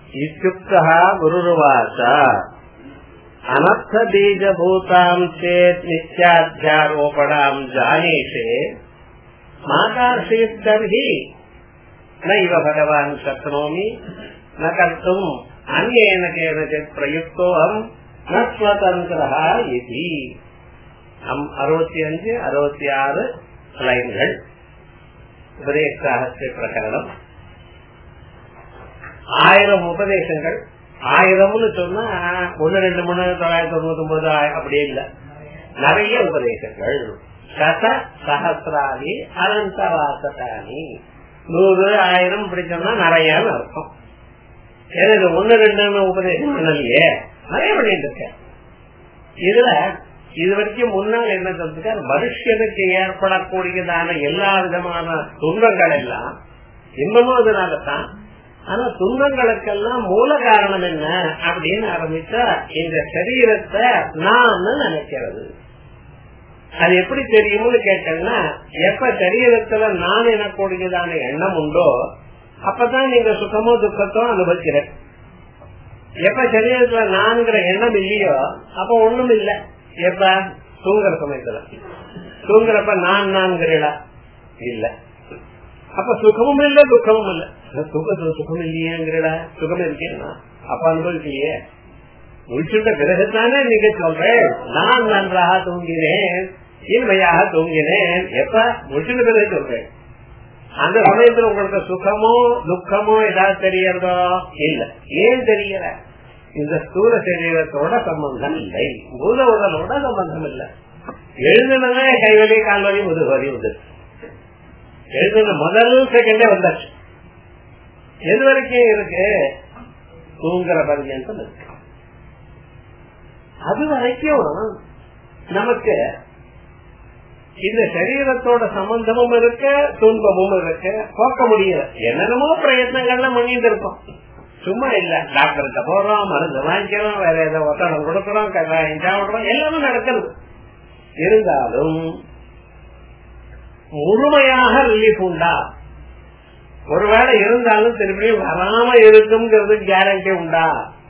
इत्युक्तः गुरुर्वाच अनर्थबीजभूताम् चेत् नित्याध्यारोपणाम् जानीषे मातार्षेत् तर्हि नैव भगवान् शक्नोमि न कर्तुम् अन्येन केनचित् प्रयुक्तोऽहम् न स्वतन्त्रः इति அறுபத்தி அஞ்சு அறுபத்தி ஆறு லைன்கள் உபதேசாகத்திய பிரகரணம் ஆயிரம் உபதேசங்கள் ஆயிரம்னு சொன்னா ஒன்னு ரெண்டு மூணு தொள்ளாயிரத்தி தொண்ணூத்தி ஒன்பது அப்படி இல்ல நிறைய உபதேசங்கள் சத சகசிராதி அனந்தவாசகானி நூறு ஆயிரம் இப்படி சொன்னா நிறையன்னு அர்த்தம் எனக்கு ஒன்னு ரெண்டு உபதேசம் பண்ணலையே நிறைய பண்ணிட்டு இருக்கேன் இதுல இது வரைக்கும் முன்னால் என்ன சொல்லிருக்காரு மனுஷனுக்கு ஏற்படக்கூடியதான எல்லா விதமான துன்பங்கள் எல்லாம் இன்பமும் அதனாலதான் ஆனா துன்பங்களுக்கெல்லாம் மூல காரணம் என்ன அப்படின்னு ஆரம்பிச்சா இந்த சரீரத்தை நான் நினைக்கிறது அது எப்படி தெரியும்னு கேட்டேன்னா எப்ப சரீரத்துல நான் எனக்கூடியதான எண்ணம் உண்டோ அப்பதான் நீங்க சுகமோ துக்கத்தோ அனுபவிக்கிற எப்ப சரீரத்துல நான்கிற எண்ணம் இல்லையோ அப்ப ஒண்ணும் இல்லை எப்ப தூங்குற சமயத்துல தூங்குறப்ப நான் நான்கிறா இல்ல அப்ப சுகமும் இல்ல துக்கமும் இல்ல சுகத்துல சுகம் இல்லையேங்கிறா சுகம் இருக்கேன்னா அப்ப அனுபவிக்கலையே முடிச்சுட்ட பிறகுதானே நீங்க சொல்றேன் நான் நன்றாக தூங்கினேன் இன்மையாக தூங்கினேன் எப்ப முடிச்சுட்ட பிறகு சொல்றேன் அந்த சமயத்துல உங்களுக்கு சுகமோ துக்கமோ ஏதாவது தெரியறதோ இல்ல ஏன் தெரியல இந்த ஸ்தூல சரீரத்தோட சம்பந்தம் இல்லை மூல உடலோட சம்பந்தம் இல்லை எழுதுனதே கைவலி கால்வலி முதுகுவலி வந்து எழுதுன முதல் செகண்டே வந்தாச்சு எது வரைக்கும் இருக்கு தூங்குற பர்யந்தம் இருக்கு அது வரைக்கும் நமக்கு இந்த சரீரத்தோட சம்பந்தமும் இருக்க துன்பமும் இருக்க போக்க முடியல என்னென்னமோ பிரயத்னங்கள்லாம் பண்ணிட்டு இருக்கோம் சும்மா இல்ல டாக்டர்கிட்ட போறோம் மருந்து வாங்கிக்கிறோம் வேற ஏதோ ஒத்தடம் கொடுக்கறோம் சாப்பிடுறோம் எல்லாமே நடக்கிறது இருந்தாலும் முழுமையாக ரிலீஃப் உண்டா ஒருவேளை இருந்தாலும் திரும்பியும் வராம இருக்குங்கிறது கேரண்டி உண்டா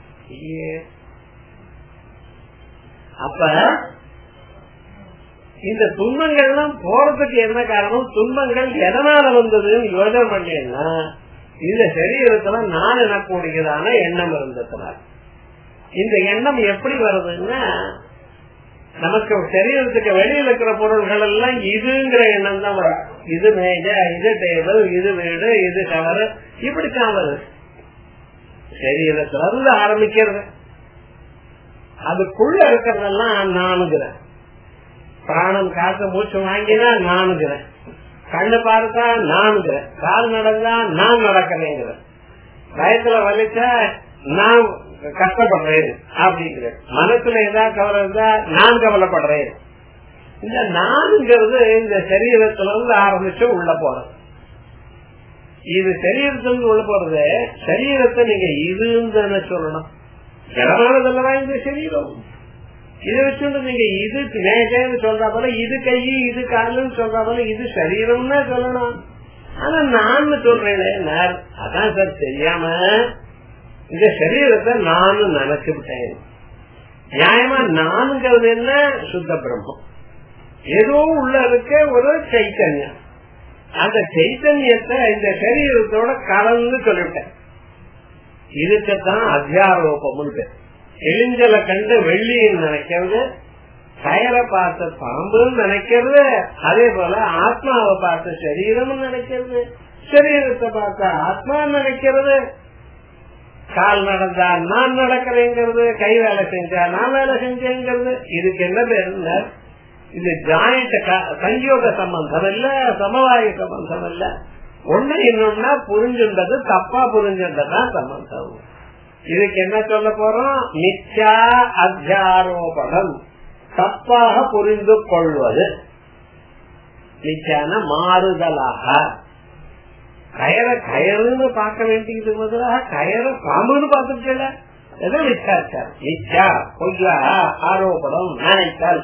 அப்ப இந்த துன்பங்கள்லாம் போறதுக்கு என்ன காரணம் துன்பங்கள் எதனால வந்ததுன்னு யோஜனை பண்ணேன்னா இந்த சரீரத்துல நான் எனக்கூடியதான எண்ணம் இருந்ததுனால இந்த எண்ணம் எப்படி வருதுன்னா நமக்கு சரீரத்துக்கு வெளியில இருக்கிற பொருள்கள் எல்லாம் இதுங்கிற எண்ணம் தான் வரும் இது மேஜ இது டேபிள் இது வீடு இது கவர் இப்படித்தான் வருது சரீரத்துல இருந்து ஆரம்பிக்கிறது அதுக்குள்ள இருக்கிறதெல்லாம் நானுங்கிறேன் பிராணம் காத்து மூச்சு வாங்கினா நானுங்கிறேன் கண்ணு பார்த்தா நானுங்கிறேன் கால் நடந்தா நான் நடக்கிறேங்கிற வயசுல வலிச்சா நான் கஷ்டப்படுறேன் அப்படிங்கிறேன் மனசுல ஏதாவது கவலை இருந்தா நான் கவலைப்படுறேன் இந்த நான்ங்கிறது இந்த சரீரத்துல இருந்து ஆரம்பிச்சு உள்ள போறது இது சரீரத்துல உள்ள போறது சரீரத்தை நீங்க இதுன்னு சொல்லணும் ஜனமானதல்லதான் இந்த சரீரம் இதை வச்சுட்டு நீங்க இது மேஜன்னு சொல்ற போல இது கை இது காலுன்னு சொல்ற போல இது சரீரம்னு சொல்லணும் ஆனா நான் சொல்றேன் அதான் சார் தெரியாம இந்த சரீரத்தை நானும் நினைச்சு விட்டேன் நியாயமா நானுங்கிறது என்ன சுத்த பிரம்மம் ஏதோ உள்ள இருக்க ஒரு சைத்தன்யம் அந்த சைத்தன்யத்தை இந்த சரீரத்தோட கலந்து சொல்லிவிட்டேன் இதுக்குத்தான் அத்தியாரோபம் பேர் எளிஞ்சலை கண்டு வெள்ளின்னு நினைக்கிறது கயரை பார்த்த பாம்புன்னு நினைக்கிறது அதே போல ஆத்மாவை பார்த்த சரீரம் நினைக்கிறது சரீரத்தை பார்த்த ஆத்மா நினைக்கிறது கால் நடந்தா நான் நடக்கிறேங்கிறது கை வேலை செஞ்சா நான் வேலை செஞ்சேங்கிறது இதுக்கு என்ன பேருங்க இது ஜாயிண்ட் சங்கயோக சம்பந்தம் இல்ல சமவாய சம்பந்தம் இல்ல ஒண்ணு இன்னொன்னா புரிஞ்சுன்றது தப்பா புரிஞ்சுன்றதுதான் சம்பந்தம் இதுக்கு என்ன சொல்ல போறோம் மிச்சா அத்தியாரோபணம் தப்பாக புரிந்து கொள்வது மிச்சான மாறுதலாக கயரை கயறுன்னு பார்க்க வேண்டியது பதிலாக கயரை பாம்புன்னு பார்த்துருக்கல எதை மிச்சாச்சார் மிச்சா பொய்யாக ஆரோபணம் நினைத்தல்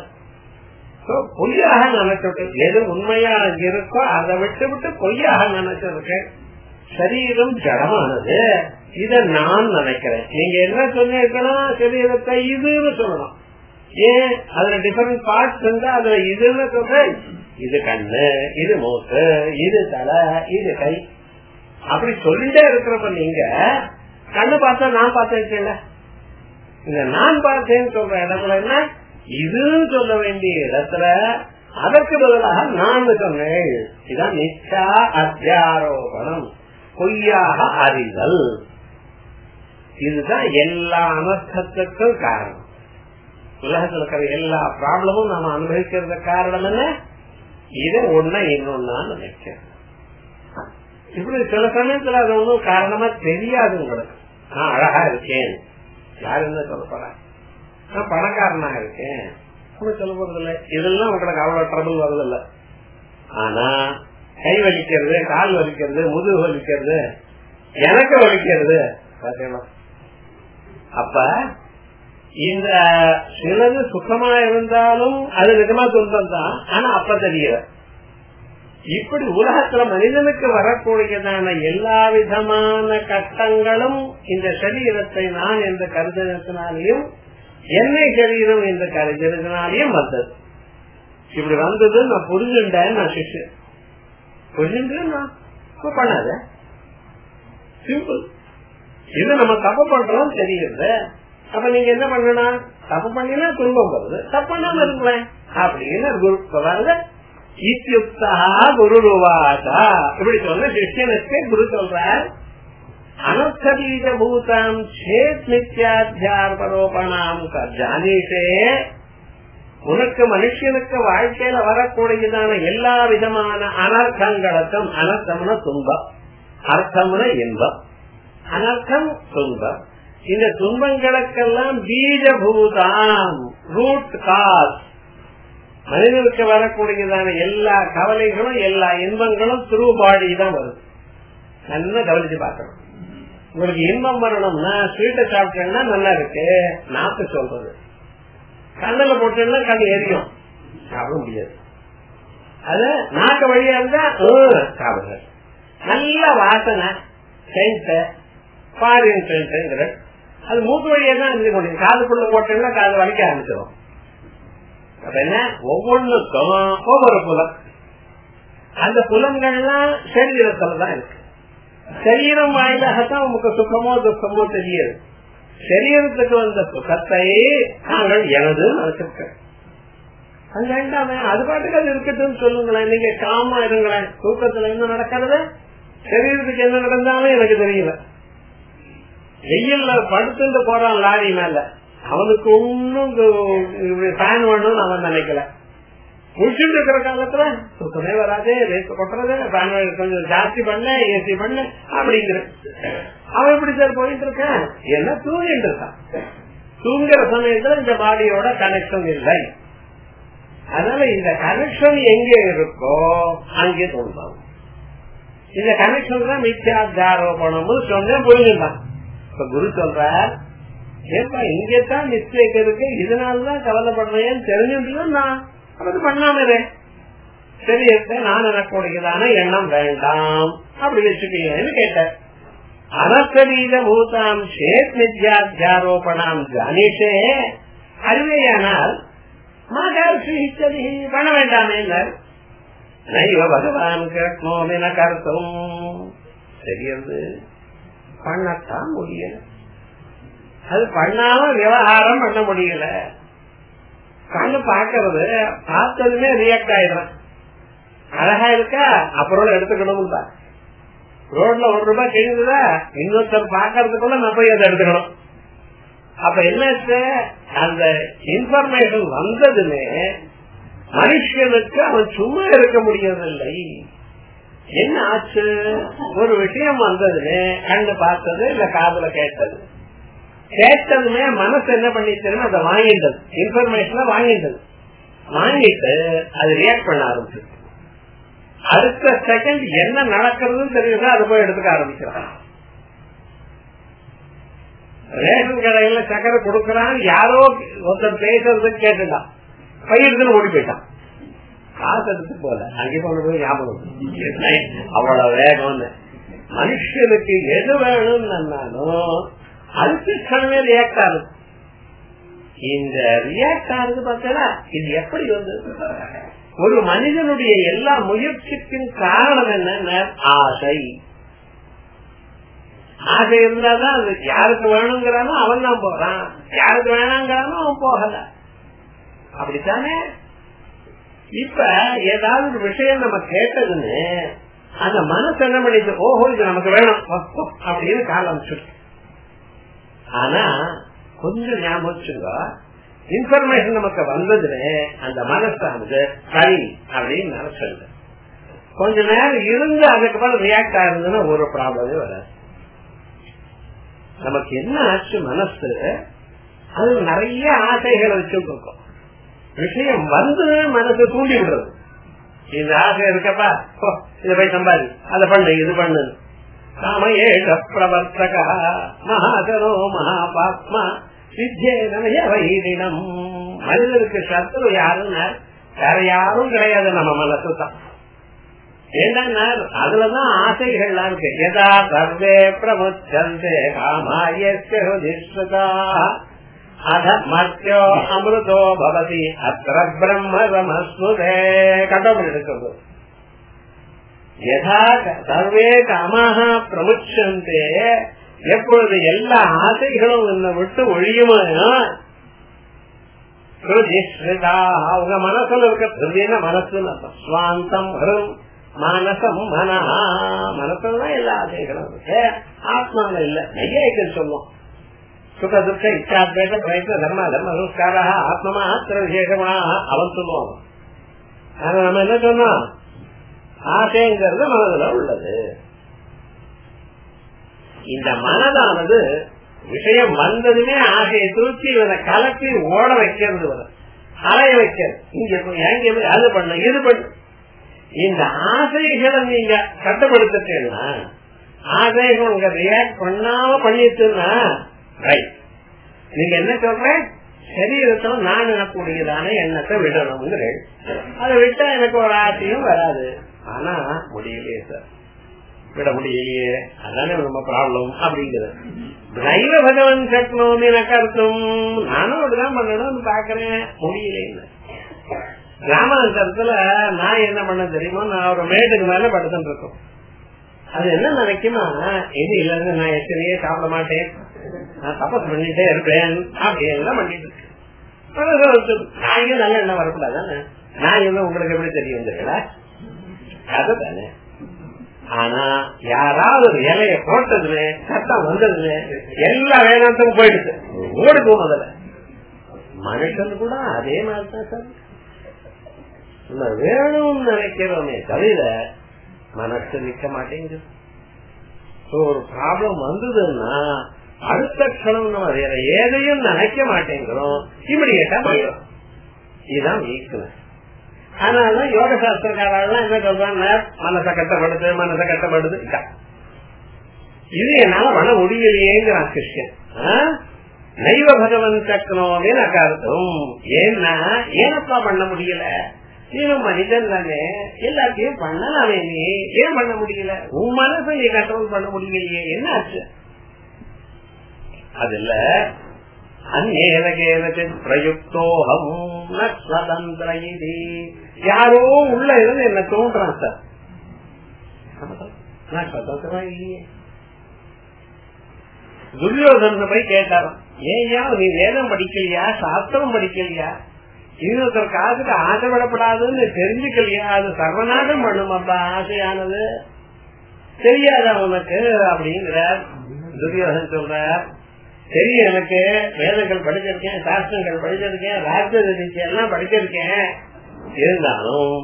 பொய்யாக நினைச்சுட்டு எது உண்மையா இருக்கோ அதை விட்டு விட்டு பொய்யாக நினைச்சிருக்கேன் சரீரம் ஜடமானது இத நான் நினைக்கிறேன் நீங்க என்ன சொன்னீங்கன்னா சரீரத்தை இதுன்னு சொல்லணும் ஏன் அதுல டிஃபரெண்ட் பார்ட்ஸ் இருந்தா அதுல இதுன்னு சொல்றேன் இது கண்ணு இது மூக்கு இது தலை இது கை அப்படி சொல்லிட்டே இருக்கிறப்ப நீங்க கண்ணு பார்த்தா நான் பார்த்தேன் இந்த நான் பார்த்தேன்னு சொல்ற இடத்துல என்ன இதுன்னு சொல்ல வேண்டிய இடத்துல அதற்கு பதிலாக நான் சொன்னேன் இதான் நிச்சா அத்தியாரோபணம் பொய்யாக அறிதல் இதுதான் எல்லா அனர்த்தத்துக்கும் காரணம் உலகத்தில் இருக்கிற எல்லா ப்ராப்ளமும் நாம அனுபவிக்கிறது காரணம் என்ன இதை ஒண்ணு இன்னொன்னா நினைக்கிறேன் இப்படி சில சமயத்துல அது ஒன்றும் காரணமா தெரியாது உங்களுக்கு நான் அழகா இருக்கேன் யாரு என்ன சொல்ல போறேன் நான் பணக்காரனா இருக்கேன் சொல்ல போறது இல்ல இதெல்லாம் உங்களுக்கு அவ்வளவு ட்ரபிள் வருதில்ல ஆனா கை வலிக்கிறது கால் வலிக்கிறது முதுகு வலிக்கிறது எனக்கு வலிக்கிறது பாத்தீங்களா அப்ப இந்த சிலது சுத்தமா இருந்தாலும் அது நிஜமா துன்பம் தான் ஆனா அப்ப தெரியல இப்படி உலகத்துல மனிதனுக்கு வரக்கூடியதான எல்லா விதமான கஷ்டங்களும் இந்த சரீரத்தை நான் என்று கருதினத்தினாலையும் என்னை சரீரம் என்று கருதினத்தினாலையும் வந்தது இப்படி வந்தது நான் புரிஞ்சுட்டேன் நான் சிஷ்யன் புரிஞ்சுட்டு நான் பண்ணாத சிம்பிள் இது நம்ம தப்பு பண்றோம் தெரியுது அப்ப நீங்க என்ன பண்ணணும் தப்பு பண்ணினா துன்பம் வருது தப்பு பண்ணாம இருங்களேன் அப்படின்னு குரு சொல்றாங்க இத்தியுக்தா குரு ருவாசா இப்படி சொன்ன சிஷ்யனுக்கு குரு சொல்றார் அனர்த்தபீஜ பூதாம் சேத் நித்யாத்தியார்பரோபணாம் ஜானீஷே உனக்கு மனுஷனுக்கு வாழ்க்கையில வரக்கூடியதான எல்லா விதமான அனர்த்தங்களுக்கும் அனர்த்தம்னா துன்பம் அர்த்தம்னா இன்பம் அனர்த்தம் துன்பம் இந்த துன்பங்களுக்கெல்லாம் பீஜபூதாம் ரூட் காஸ் மனிதனுக்கு வரக்கூடியதான எல்லா கவலைகளும் எல்லா இன்பங்களும் த்ரூ பாடி தான் வருது நல்லா கவனிச்சு பார்க்கணும் உங்களுக்கு இன்பம் வரணும்னா ஸ்வீட்டை சாப்பிட்டேன்னா நல்லா இருக்கு நாக்கு சொல்றது கண்ணில போட்டேன்னா கண் எரியும் சாப்பிட முடியாது அது நாக்கு வழியா இருந்தா சாப்பிடுற நல்ல வாசனை சென்ட் ஃபாரின் சென்ட்ங்கிற அது மூக்கு வழியா தான் இருந்து முடியும் காதுக்குள்ள போட்டேன்னா காது வலிக்க ஆரம்பிச்சிடும் அப்ப என்ன ஒவ்வொன்றுக்கும் ஒவ்வொரு புலம் அந்த புலங்கள்லாம் சரீரத்துலதான் இருக்கு சரீரம் வாயிலாகத்தான் உங்களுக்கு சுகமோ துக்கமோ தெரியாது சரீரத்துக்கு வந்த சுகத்தை நாங்கள் எனது நினைச்சிருக்க அது வேண்டாமே அது பாட்டுக்கு அது இருக்கட்டும் சொல்லுங்களேன் நீங்க காமா இருங்களேன் தூக்கத்துல என்ன நடக்கிறது சரீரத்துக்கு என்ன நடந்தாலும் எனக்கு தெரியல வெயில்ல படுத்துட்டு போறான் லாரி மேல அவனுக்கு ஒன்னும் ஃபேன் வேணும்னு அவன் நினைக்கல முடிச்சுட்டு இருக்கிற காலத்துல சுத்தமே வராது ரேஸ் கொட்டுறது ஃபேன் கொஞ்சம் ஜாஸ்தி பண்ண ஏசி பண்ண அப்படிங்கிற அவன் எப்படி சார் போயிட்டு இருக்கான் என்ன தூங்கிட்டு இருக்கான் தூங்குற சமயத்துல இந்த பாடியோட கனெக்ஷன் இல்லை அதனால இந்த கனெக்ஷன் எங்க இருக்கோ அங்கே தோன்றும் இந்த கனெக்ஷன் தான் மித்யாத்தாரோபணம் சொன்ன புரிஞ்சுட்டான் இப்ப குரு சொல்றார் ஏப்பா இங்கதான் மிஸ்டேக் இருக்கு இதனாலதான் கவலைப்படுறேன்னு தெரிஞ்சுட்டு நான் அது பண்ணாமலே சரி நான் எனக்குடையதான எண்ணம் வேண்டாம் அப்படி வச்சுக்கீங்கன்னு கேட்டேன் அனசரீத பூதாம் சேத் நித்யாத்தியாரோபணாம் ஜானிஷே அறிவையானால் மகர்ஷி பண்ண வேண்டாமே நைவ பகவான் கேட்கணும் என கருத்தும் சரியது பண்ணத்தான் முடியல அது பண்ணாம விவகாரம் பண்ண முடியல கண்ணு பாக்குறது பார்த்ததுமே ரியாக்ட் ஆயிடுறான் அழகா இருக்கா அப்புறம் எடுத்துக்கணும் தான் ரோட்ல ஒரு ரூபாய் கிழிந்ததா இன்னொருத்தர் பாக்குறதுக்குள்ள நான் போய் அதை எடுத்துக்கணும் அப்ப என்னாச்சு அந்த இன்ஃபர்மேஷன் வந்ததுமே மனுஷனுக்கு அவன் சும்மா இருக்க முடியவில்லை என்ன ஆச்சு ஒரு விஷயம் வந்ததுமே கண்ணு பார்த்தது இல்ல காதுல கேட்டது கேட்டதுமே மனசு என்ன பண்ணிச்சுன்னா அதை வாங்கிட்டது இன்ஃபர்மேஷனை வாங்கிட்டது வாங்கிட்டு அது ரியாக்ட் பண்ண ஆரம்பிச்சு அடுத்த செகண்ட் என்ன நடக்கிறதுன்னு தெரியுதோ அதை போய் எடுத்துக்க ஆரம்பிக்கிறான் ரேஷன் கடையில சக்கரை கொடுக்கறான் யாரோ ஒருத்தர் பேசுறதுக்கு கேட்டுட்டான் பையெடுத்துன்னு ஓடி போயிட்டான் காசு எடுத்து போல அங்கே போன போய் ஞாபகம் அவ்வளவு வேகம் மனுஷனுக்கு எது வேணும்னாலும் அடுத்த கணமே ரியாக்ட் ஆகுது இந்த ரியாக்ட் ஆகுது பார்த்தா இது எப்படி வந்தது ஒரு மனிதனுடைய எல்லா முயற்சிக்கும் காரணம் என்ன ஆசை ஆசை இருந்தாதான் அது யாருக்கு வேணுங்கிறானோ அவன் தான் போறான் யாருக்கு வேணாங்கிறானோ அவன் போகல அப்படித்தானே இப்ப ஏதாவது ஒரு விஷயம் நம்ம கேட்டதுன்னு அந்த மனசு என்ன பண்ணிட்டு ஓஹோ இது நமக்கு வேணும் அப்படின்னு காலம் அமைச்சிருக்கு ஆனா கொஞ்சம் ஞாபகம் வச்சுங்க இன்ஃபர்மேஷன் நமக்கு வந்ததுன்னு அந்த மனசானது சரி அப்படின்னு நினைச்சது கொஞ்ச நேரம் இருந்து அதுக்கப்புறம் ரியாக்ட் ஆயிருந்ததுன்னா ஒரு ப்ராப்ளமே வராது நமக்கு என்ன ஆச்சு மனசு அது நிறைய ஆசைகளை வச்சுட்டு இருக்கோம் விஷயம் வந்து மனசு தூண்டி விடுறது இந்த ஆசை இருக்கப்பா இதை போய் சம்பாதி அதை பண்ணு இது பண்ணு காமயேஷ பிரவர்த்தக மகாதரோ மகாபாத்மா வித்யேனமய வைதினம் மனிதனுக்கு சத்ரு யாருன்னா வேற யாரும் கிடையாது நம்ம மனசு தான் ஏன்னா அதுலதான் ஆசைகள்லாம் இருக்கு எதா சர்வே பிரமுச்சந்தே காமாயஸ்வதா அத மத்தியோ அமிர்தோ பவதி அத்திர பிரம்ம சமஸ்முதே கண்டபடி இருக்கிறது யதா சர்வே காமாக பிரமுச்சந்தே எப்பொழுது எல்லா ஆசைகளும் என்னை விட்டு ஒழியுமோ அவங்க மனசுல இருக்க திருவின மனசுன்னு அர்த்தம் சுவாந்தம் ஹிரும் மானசம் மனா மனசுலதான் எல்லா ஆசைகளும் இருக்கு ஆத்மாவில் இல்ல நையாய்க்கு சொல்லும் சுக துக்க இச்சாத்வேஷ பிரயத்ன தர்ம தர்ம சம்ஸ்காரா ஆத்மமா ஆத்திர விசேஷமா அவன் சொல்லுவான் ஆனா நம்ம என்ன சொன்னோம் ஆசைங்கிறது மனதுல உள்ளது இந்த மனதானது விஷயம் வந்ததுமே ஆசையை தூக்கி இவனை கலப்பி ஓட வைக்கிறது வர அலைய வைக்கிறது இங்க எங்க அது பண்ண இது பண்ணு இந்த ஆசைகளை நீங்க கட்டுப்படுத்திட்டீங்கன்னா ஆசைகள் உங்க ரியாக்ட் பண்ணாம பண்ணிட்டுன்னா ரைட் நீங்க என்ன சொல்ற சரீரத்துல நான் எனக்கூடியதான எண்ணத்தை விடணும்னு அதை விட்டா எனக்கு ஒரு ஆசையும் வராது ஆனா முடியலையே சார் விட முடியலையே அதானே நம்ம ப்ராப்ளம் அப்படிங்கிறது தெய்வ பகவன் சக்னோம் எனக்கு அர்த்தம் நானும் அப்படிதான் பண்ணணும்னு பாக்குறேன் முடியலைன்னு கிராமாந்தரத்துல நான் என்ன பண்ண தெரியுமா நான் ஒரு மேட்டுக்கு மேல படுத்துட்டு இருக்கோம் அது என்ன நினைக்குமா இது இல்லைங்க நான் எத்தனையே சாப்பிட மாட்டேன் நான் தபஸ் பண்ணிட்டே இருப்பேன் அப்படி எல்லாம் பண்ணிட்டு இருக்கேன் நான் நல்ல எண்ணம் வரக்கூடாதானே நான் என்ன உங்களுக்கு எப்படி தெரியும் தெரியல அதுதானே ஆனா யாராவது ஒரு இலைய போட்டதுல சத்தம் வந்ததுல எல்லா வேதாந்தமும் போயிடுச்சு ஓடி போனதுல மனுஷன் கூட அதே மாதிரிதான் சார் நம்ம வேணும்னு நினைக்கிறோமே தவிர மனசு நிக்க மாட்டேங்குது ஒரு ப்ராப்ளம் வந்ததுன்னா அடுத்த க்ஷணம் நம்ம வேற எதையும் நினைக்க மாட்டேங்கிறோம் இமிடியேட்டா போயிடும் இதுதான் வீக்னஸ் அதனாலதான் யோக சாஸ்திரக்காரெல்லாம் என்ன சொல்றாங்க மனசை கட்டப்படுது மனசை கட்டப்படுது இது என்னால பண்ண முடியலையேங்கிறான் கிருஷ்ணன் நைவ பகவன் சக்கனோமே அர்த்தம் ஏன்னா ஏனப்பா பண்ண முடியல நீனும் மனிதன் தானே எல்லாத்தையும் பண்ணலாமே நீ ஏன் பண்ண முடியல உன் மனசை நீ கண்ட்ரோல் பண்ண முடியலையே என்ன ஆச்சு அதுல பிரயுக்தோகம் சுதந்திர இது யாரோ உள்ள இருந்து என்ன தோன்றான் சார் நான் சுதந்திரமா இல்லையே துரியோதன போய் கேட்டாராம் ஏயா நீ வேதம் படிக்கலையா சாஸ்திரம் படிக்கலையா இன்னொருத்தர் காசுக்கு ஆசைப்படப்படாதுன்னு தெரிஞ்சுக்கலையா அது சர்வநாசம் பண்ணுமாப்பா ஆசையானது தெரியாதா உனக்கு அப்படிங்கிறார் துரியோதன் சொல்றார் தெரியும் எனக்கு வேதங்கள் படிச்சிருக்கேன் சாஸ்திரங்கள் படிச்சிருக்கேன் ராஜ்ய எல்லாம் படிச்சிருக்கேன் இருந்தாலும்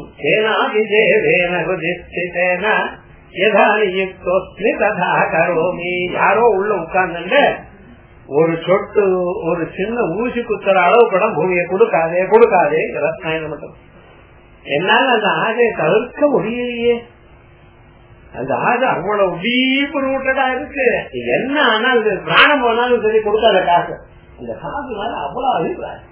யாரோ உள்ள உட்கார்ந்து ஒரு சொட்டு ஒரு சின்ன ஊசி குத்துற அளவு கூட பூமியை கொடுக்காதே கொடுக்காதே மட்டும் என்னால அந்த ஆசையை தவிர்க்க முடியலையே அந்த ஆசை அவ்வளவு டீப் ரூட்டடா இருக்கு என்ன ஆனாலும் பிராணம் போனாலும் சரி கொடுக்காத காசு இந்த காசு மேல அவ்வளவு அபிப்பிராயம்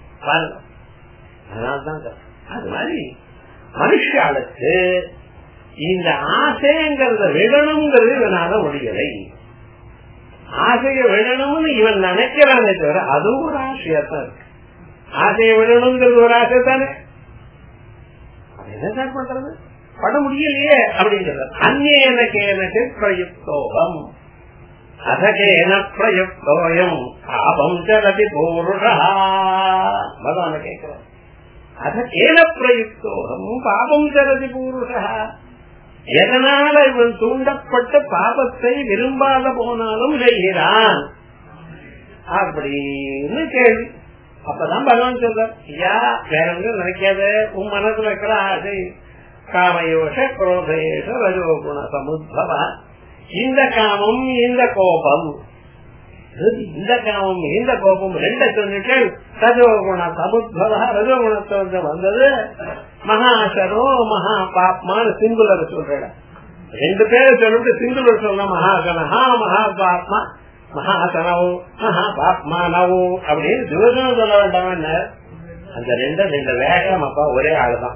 பாருங்க அதனால்தான் அது மாதிரி மனுஷாளுக்கு இந்த ஆசைங்கிறத விடணுங்கிறது இவனால முடியலை ஆசையை விடணும்னு இவன் நினைக்கிறானே தவிர அதுவும் ஒரு ஆசையா தான் இருக்கு ஆசையை விடணுங்கிறது ஒரு ஆசை தானே அது என்ன சார் பண்றது பட முடியலையே அப்படிங்கிறது அந்நேன கேனக்கு பிரயுக்தோகம் அதகேன பிரயுக்தோயம் பாபம் சரதி பூருஷா பகவான கேட்கிறார் அதகேன பிரயுக்தோகம் பாபம் சரதி பூருஷா எதனால இவன் தூண்டப்பட்ட பாபத்தை விரும்பாத போனாலும் செய்கிறான் அப்படின்னு கேள்வி அப்பதான் பகவான் சொல்றார் ஐயா வேற ஒன்றும் நினைக்காத உன் மனசுல இருக்கிற ஆசை காமயோஷ குரோதேஷ ரஜோகுண சமுத்பவ இந்த காமம் இந்த கோபம் இந்த காமம் இந்த கோபம் ரெண்ட சொல்லிட்டு ரஜோகுண சமுத்பவ ரஜோகுணத்தை வந்தது மகாசரோ மகா பாப்மான்னு சிங்குலர் சொல்ற ரெண்டு பேரை சொல்லிட்டு சிங்குலர் சொல்ல மகாசனஹா மகா பாப்மா மகாசனவு மகா பாப்மானவு அப்படின்னு துவசனம் சொல்ல வேண்டாம் அந்த ரெண்டு ரெண்டு வேகம் அப்பா ஒரே ஆளுதான்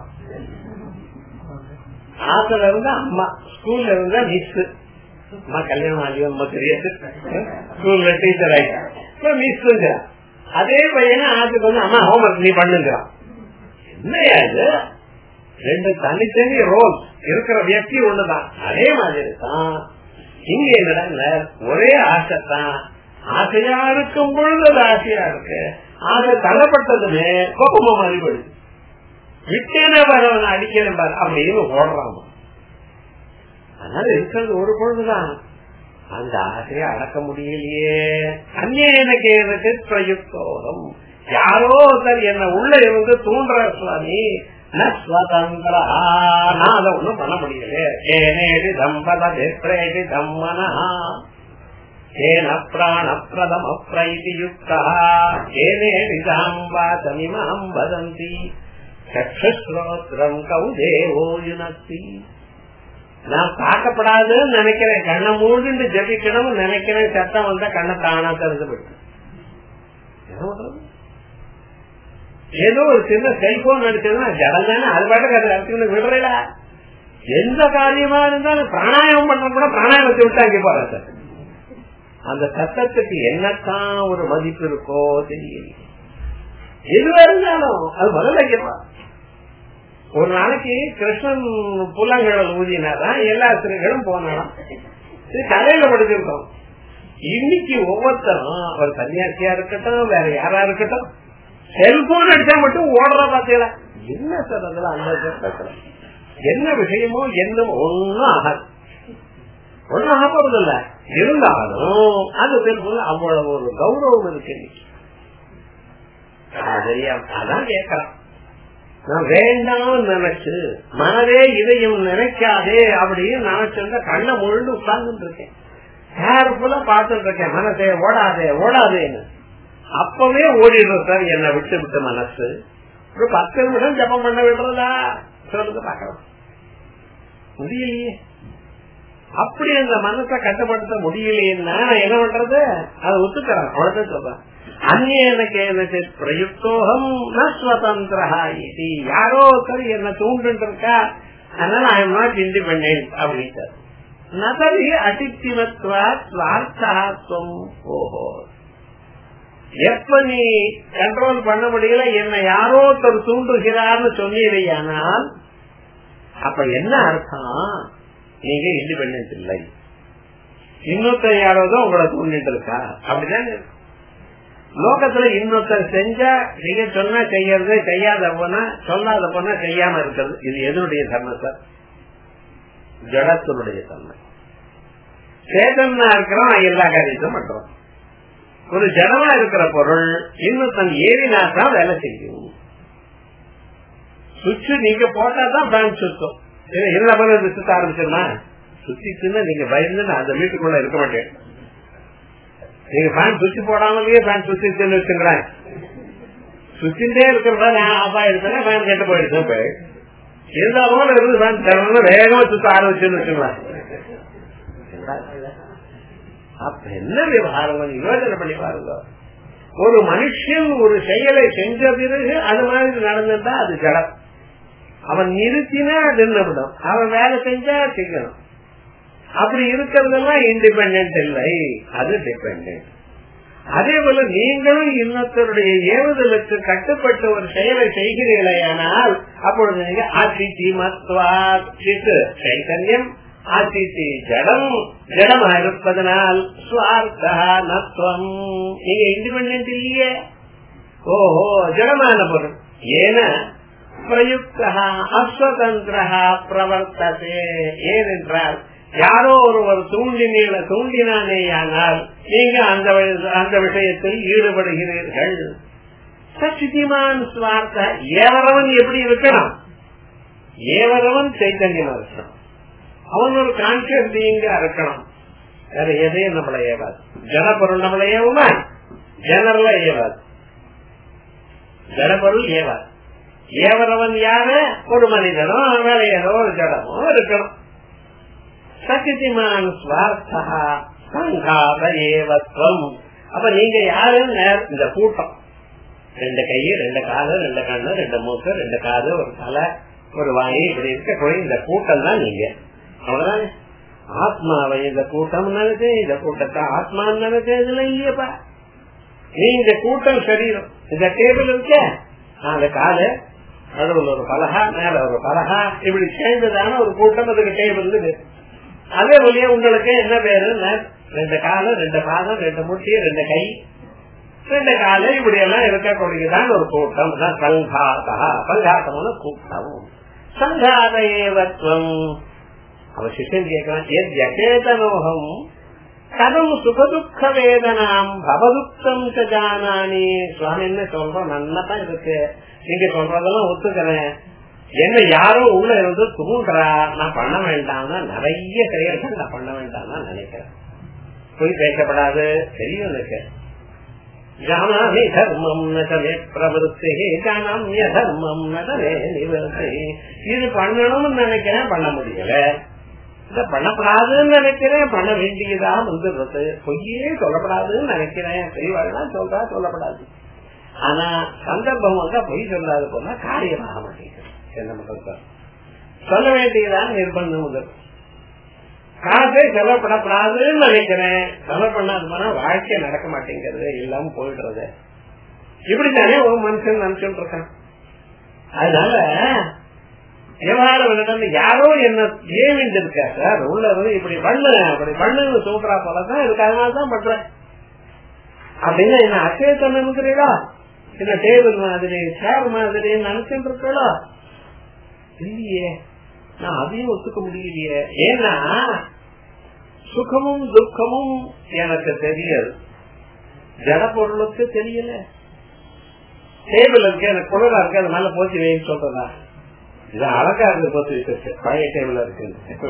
ஆத்துல இருந்தா அம்மா ஸ்கூல்ல இருந்தா மிஸ் அம்மா கல்யாணம் ஆகி ரொம்ப தெரியாது ஸ்கூல்ல டீச்சர் ஆயிட்டா மிஸ் அதே பையனை ஆத்துக்கு வந்து அம்மா ஹோம்ஒர்க் நீ பண்ணுங்கிறான் என்னையா இது ரெண்டு தனித்தனி ரோல் இருக்கிற வியக்தி ஒண்ணுதான் அதே மாதிரி தான் இங்க என்னடா ஒரே ஆசை தான் ஆசையா இருக்கும் பொழுது அது ஆசையா இருக்கு ஆசை தள்ளப்பட்டதுமே கோபமா மாறிபடுது விட்டேனே வரவன் அடிக்கிறேன் பாரு அப்படின்னு ஓடுறான் அதனால இருக்கிறது ஒரு பொழுதுதான் அந்த ஆசையை அடக்க முடியலையே அந்நேனக்கு எனக்கு பிரயுக்தோகம் யாரோ ஒருத்தர் என்ன உள்ள இருந்து தூண்டுற சுவாமி நஸ்வதந்திரா நான் அதை ஒண்ணும் பண்ண முடியல ஏனேடி தம்பத தேப்ரேடி தம்மனா ஏன பிராணப்பிரதம பிரைதி யுக்தா ஏனேடி தாம்பாதமிமாம் வதந்தி சக்ஷஸ்ரோத்திரம் கௌதேவோ யுனக்தி நான் பார்க்கப்படாதுன்னு நினைக்கிறேன் கண்ணை மூடிட்டு ஜபிக்கணும்னு நினைக்கிறேன் சத்தம் வந்தா கண்ணை தானா திறந்து விட்டு என்ன பண்றது ஏதோ ஒரு சின்ன செல்போன் அடிச்சதுன்னா ஜடந்தானே அது பாட்டுக்கு அதை அடிச்சுன்னு விடுறல எந்த காரியமா இருந்தாலும் பிராணாயாமம் பண்ற கூட பிராணாயாமத்தை விட்டு அங்கே போற சார் அந்த சத்தத்துக்கு என்னத்தான் ஒரு மதிப்பு இருக்கோ தெரியல எதுவா இருந்தாலும் அது முதல்ல கேட்பா ஒரு நாளைக்கு கிருஷ்ணன் புல்லங்கடல் ஊதினாதான் எல்லா சிறுகளும் போனாலும் இது கதையில படிச்சிருக்கோம் இன்னைக்கு ஒவ்வொருத்தரும் அவர் சன்னியாசியா இருக்கட்டும் வேற யாரா இருக்கட்டும் செல்போன் அடிச்சா மட்டும் ஓடுற பாத்தீங்களா என்ன சார் அதுல அந்த சட்டத்துல என்ன விஷயமோ என்ன ஒன்னும் ஆகாது ஒன்னும் ஆக போறது இல்ல இருந்தாலும் அது செல்போன் அவ்வளவு ஒரு கௌரவம் இருக்கு இன்னைக்கு சரியா அதான் கேட்கறான் நான் வேண்டாம் நினைச்சு மனதே இதையும் நினைக்காதே அப்படின்னு நினைச்சிருந்த கண்ணை முழுந்து உட்கார்ந்து இருக்கேன் கேர்ஃபுல்லா பார்த்துட்டு இருக்கேன் மனசே ஓடாதே ஓடாதேன்னு அப்பவே ஓடிடுறோம் சார் என்னை விட்டு விட்டு மனசு ஒரு பத்து நிமிஷம் ஜபம் பண்ண விடுறதா சொல்லுங்க பாக்கலாம் முடியலையே அப்படி அந்த மனசை கட்டுப்படுத்த முடியலையேன்னா நான் என்ன பண்றது அதை ஒத்துக்கிறேன் அவ்வளவுதான் சொல்றேன் அந்நேனக்கு எனக்கு பிரயுக்தோகம் நஸ்வதந்திரா இது யாரோ சரி என்ன தூண்டுட்டு இருக்கா அதனால ஐ எம் நாட் இண்டிபெண்ட் அப்படின்ட்டு நதரி அதித்திமத்வா சுவார்த்தாத்வம் ஓஹோ எப்ப நீ கண்ட்ரோல் பண்ண முடியல என்ன யாரோ ஒருத்தர் தூண்டுகிறார்னு சொன்னீரையானால் அப்ப என்ன அர்த்தம் நீங்க இண்டிபெண்ட் இல்லை இன்னொருத்தர் யாரோதோ உங்களை தூண்டிட்டு இருக்கா அப்படிதான் லோகத்துல இன்னொருத்தர் செஞ்சா நீங்க சொன்னா செய்யறது செய்யாத போனா சொல்லாத போனா செய்யாம இருக்கிறது இது எதனுடைய தன்மை சார் ஜடத்தினுடைய தன்மை சேதனா இருக்கிறோம் எல்லா காரியத்தையும் பண்றோம் ஒரு ஜடமா இருக்கிற பொருள் இன்னும் தன் ஏறினா தான் வேலை செய்யும் சுவிட்ச் நீங்க போட்டா தான் ஃபேன் சுத்தம் என்ன பண்ண சுத்த ஆரம்பிச்சிருமா சுத்திச்சுன்னா நீங்க பயந்து அந்த வீட்டுக்குள்ள இருக்க மாட்டேன் நீங்க ஃபேன் சுவிட்ச் போடாமலேயே ஃபேன் சுத்திச்சுன்னு வச்சுங்களேன் சுத்திண்டே இருக்கிறதா நான் ஆஃப் ஆயிருக்கேன் ஃபேன் கெட்டு போயிடுச்சு போய் இருந்தாலும் இருந்து ஃபேன் தரணும் வேகமா சுத்த ஆரம்பிச்சுன்னு வச்சுங்களேன் அப்ப என்ன விவகாரம் யோசனை பண்ணி பாருங்க ஒரு மனுஷன் ஒரு செயலை செஞ்ச பிறகு அது மாதிரி நடந்திருந்தா அது ஜடம் அவன் நிறுத்தினா நின்றுவிடும் அவன் வேலை செஞ்சா செய்யணும் அப்படி இருக்கிறதெல்லாம் இண்டிபெண்ட் இல்லை அது டிபெண்ட் அதே போல நீங்களும் இன்னொருத்தருடைய ஏவுதலுக்கு கட்டுப்பட்டு ஒரு செயலை செய்கிறீர்களேயானால் அப்பொழுது நீங்க ஆட்சி மத்வா சித்து சைத்தன்யம் ஆட்சி ஜடம் ஜடமா இருப்பதனால் சுவார்த்தா நத்வம் நீங்க இண்டிபெண்ட் இல்லையே ஓஹோ ஜடமான பொருள் ஏன பிரயுக்தா அஸ்வதந்திரா பிரவர்த்ததே ஏனென்றால் யாரோ ஒருவர் தூண்டினீங்கள தூண்டினானேயானால் நீங்க அந்த அந்த விஷயத்தில் ஈடுபடுகிறீர்கள் சச்சிதிமான் சுவார்த்த ஏவரவன் எப்படி இருக்கணும் ஏவரவன் சைத்தன்யமா இருக்கணும் அவன் ஒரு கான்சியஸ் பீயிங்கா இருக்கணும் வேற எதையும் நம்மள ஏவாது ஜனபொருள் நம்மள ஏவுமா ஜெனரலா ஏவாது ஜடபொருள் ஏவாது ஏவரவன் யாரு ஒரு மனிதனோ வேலையனோ ஒரு ஜடமோ இருக்கணும் சகிதிமான் சுவார்த்தா சங்காத ஏவத்வம் அப்ப நீங்க யாரு இந்த கூட்டம் ரெண்டு கை ரெண்டு காலு ரெண்டு கண்ணு ரெண்டு மூக்கு ரெண்டு காது ஒரு தலை ஒரு வாயு இப்படி இருக்கக்கூடிய இந்த கூட்டம் தான் நீங்க அவ்வளவுதானே ஆத்மாவை இந்த கூட்டம் நினைச்சு இந்த கூட்டத்தை ஆத்மான்னு நினைச்சு இதுல இல்லையப்பா நீ இந்த கூட்டம் சரீரம் இந்த டேபிள் இருக்க அந்த காலு நடுவில் ஒரு பலகா மேல ஒரு பலகா இப்படி சேர்ந்ததான ஒரு கூட்டம் அதுக்கு டேபிள் இருக்கு அதே போலயே உங்களுக்கு என்ன பேரு ரெண்டு காலம் ரெண்டு பாதம் ரெண்டு முட்டி ரெண்டு கை ரெண்டு கால இப்படி எல்லாம் இருக்கக்கூடியதான் ஒரு கூட்டம் சங்காதா சங்காத்தமான கூட்டம் சங்காத ஏவத்வம் அவ சிஷ்யன் கேட்கிறான் கதம் சுகதுக்க வேதனாம் பவதுக்கம் ஜானானி சுவாமி என்ன சொல்றோம் நல்லாதான் இருக்கு நீங்க சொல்றதெல்லாம் ஒத்துக்கிறேன் என்ன யாரோ உள்ள இருந்து தூண்டுறா நான் பண்ண வேண்டாம் நிறைய செயல்கள் நான் பண்ண வேண்டாம் தான் நினைக்கிறேன் போய் பேசப்படாது தெரியும் எனக்கு ஜானாமி தர்மம் நே பிரவருத்தி ஜானாமிய தர்மம் நே நிவர்த்தி இது பண்ணணும்னு நினைக்கிறேன் பண்ண முடியல இத பண்ணப்படாதுன்னு நினைக்கிறேன் பண்ண வேண்டியதா வந்துடுறது பொய்யே சொல்லப்படாதுன்னு நினைக்கிறேன் பெரியவாள்லாம் சொல்றா சொல்லப்படாது ஆனா சந்தர்ப்பம் வந்தா பொய் சொல்லாது போனா காரியமாக மாட்டேங்குது என்ன பண்றது சொல்ல வேண்டியதான் நிர்பந்தம் முதல் காசை செலப்படப்படாதுன்னு நினைக்கிறேன் செலவு பண்ணாது போனா வாழ்க்கை நடக்க மாட்டேங்கிறது இல்லாம போயிடுறது இப்படித்தானே ஒரு மனுஷன் நினைச்சுட்டு இருக்கான் அதனால விவகாரம் யாரோ என்ன ஏவிண்டு இருக்கா சார் உள்ள வந்து இப்படி பண்ணு அப்படி பண்ணுன்னு சொல்றா போலதான் இருக்கு அதனாலதான் பண்றேன் அப்படின்னா என்ன அச்சேத்தனுங்கிறீங்களா என்ன டேபிள் மாதிரி சேர் மாதிரி நினைச்சுட்டு இருக்கா இல்லையே நான் அதையும் ஒத்துக்க முடியலையே ஏன்னா சுகமும் துக்கமும் எனக்கு தெரியாது ஜட பொருளுக்கு தெரியல டேபிள் இருக்கு எனக்கு குளிரா இருக்கு அது மேல போச்சு வைன்னு சொல்றதா இது அழகா இருக்கு போச்சு வச்சிருக்கு பழைய டேபிள் இருக்கு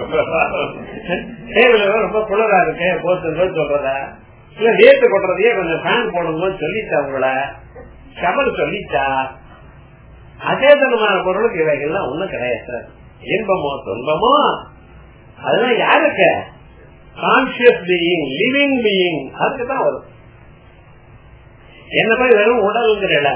டேபிள் ரொம்ப குளிரா இருக்கு போச்சு சொல்றதா இல்ல வேத்து கொட்டுறதையே கொஞ்சம் ஃபேன் போடணும்னு சொல்லிட்டா உங்கள கமல் சொல்லிட்டா அச்சேதனமான பொருளுக்கு இவைகள்லாம் ஒண்ணும் கிடையாது சார் இன்பமோ துன்பமோ அதெல்லாம் யாருக்கு கான்சியஸ் பீயிங் லிவிங் பீயிங் அதுக்கு தான் வரும் என்ன போய் வெறும் உடல்ங்கிறல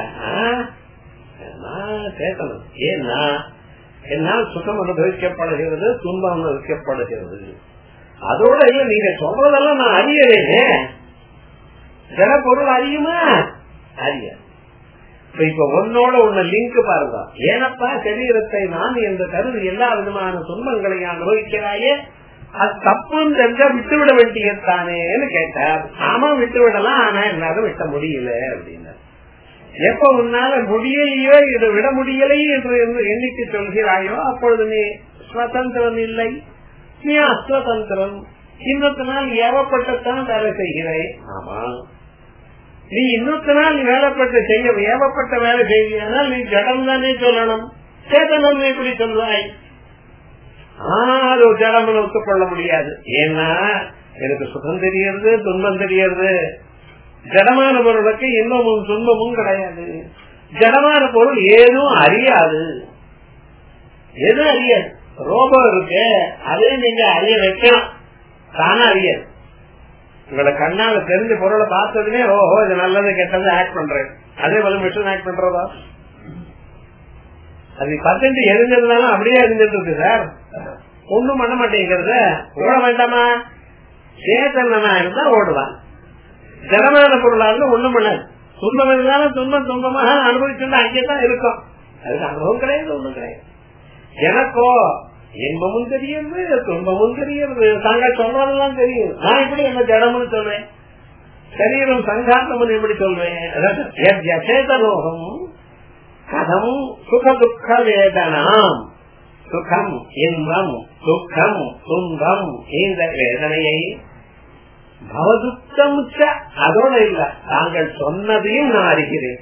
சேர்க்கணும் ஏன்னா என்னால் சுகம் அனுபவிக்கப்படுகிறது துன்பம் அனுபவிக்கப்படுகிறது அதோட இல்ல நீங்க சொல்றதெல்லாம் நான் அறியறேனே ஜன பொருள் அறியுமா அறிய இப்ப ஒன்னோட ஒண்ணு லிங்க் பாருங்க ஏனப்பா சரீரத்தை நான் என்று கருது எல்லா விதமான துன்பங்களை அனுபவிக்கிறாயே அது தப்புன்னு தெரிஞ்சா விட்டு விட வேண்டியதானேன்னு கேட்டார் ஆமா விட்டு விடலாம் ஆனா என்னால விட்ட முடியல அப்படின்னு எப்ப உன்னால முடியலையோ இது விட முடியலை என்று எண்ணிக்கை சொல்கிறாயோ அப்பொழுது நீ சுதந்திரம் இல்லை நீ அஸ்வதந்திரம் இன்னொரு நாள் ஏவப்பட்டத்தான் வேலை செய்கிறாய் ஆமா நீ இன்னொரு நாள் வேலைப்பட்டு செய்ய ஏவப்பட்ட வேலை செய்வீனால் நீ ஜடம் தானே சொல்லணும் சேதனம் எப்படி சொல்வாய் அது ஜடம் ஒத்துக்கொள்ள முடியாது ஏன்னா எனக்கு சுகம் தெரியறது துன்பம் தெரியறது ஜடமான பொருளுக்கு இன்பமும் துன்பமும் கிடையாது ஜடமான பொருள் ஏதும் அறியாது எதுவும் அறியாது ரோபோ இருக்கு அதே நீங்க அறிய வைக்கலாம் தானே அறியாது உங்களை கண்ணால தெரிஞ்ச பொருளை பார்த்ததுமே ஓஹோ இது நல்லது கெட்டது ஆக்ட் பண்றேன் அதே போல மிஷின் ஆக்ட் பண்றதா அது பர்சன்ட் எரிஞ்சிருந்தாலும் அப்படியே எரிஞ்சிட்டு இருக்கு சார் ஒண்ணும் பண்ண மாட்டேங்கிறத ஓட வேண்டாமா சேத்தனா இருந்தா ஓடுவான் ஜனமான பொருளா இருந்தா ஒண்ணும் பண்ணாது துன்பம் இருந்தாலும் துன்பம் துன்பமாக அனுபவிச்சுட்டு அங்கேதான் இருக்கும் அதுக்கு அனுபவம் கிடையாது ஒண்ணும் கிடையாது எனக்கோ இன்பமும் தெரியுது துன்பமும் தெரியுது தாங்கள் சொல்றதெல்லாம் தெரியும் நான் எப்படி என்ன ஜடம்னு சொல்றேன் சரீரம் சங்காத்தம் எப்படி சொல்றேன் சேதலோகம் கதம் சுக துக்க வேதனாம் சுகம் இன்பம் துக்கம் துன்பம் இந்த வேதனையை பவதுத்தம் அதோட இல்ல தாங்கள் சொன்னதையும் நான் அறிகிறேன்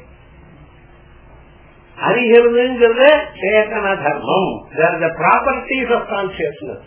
அறிகிறதுங்கிறது சேதன தர்மம் ப்ராப்பர்டிஸ் ஆஃப் கான்சியஸ்னஸ்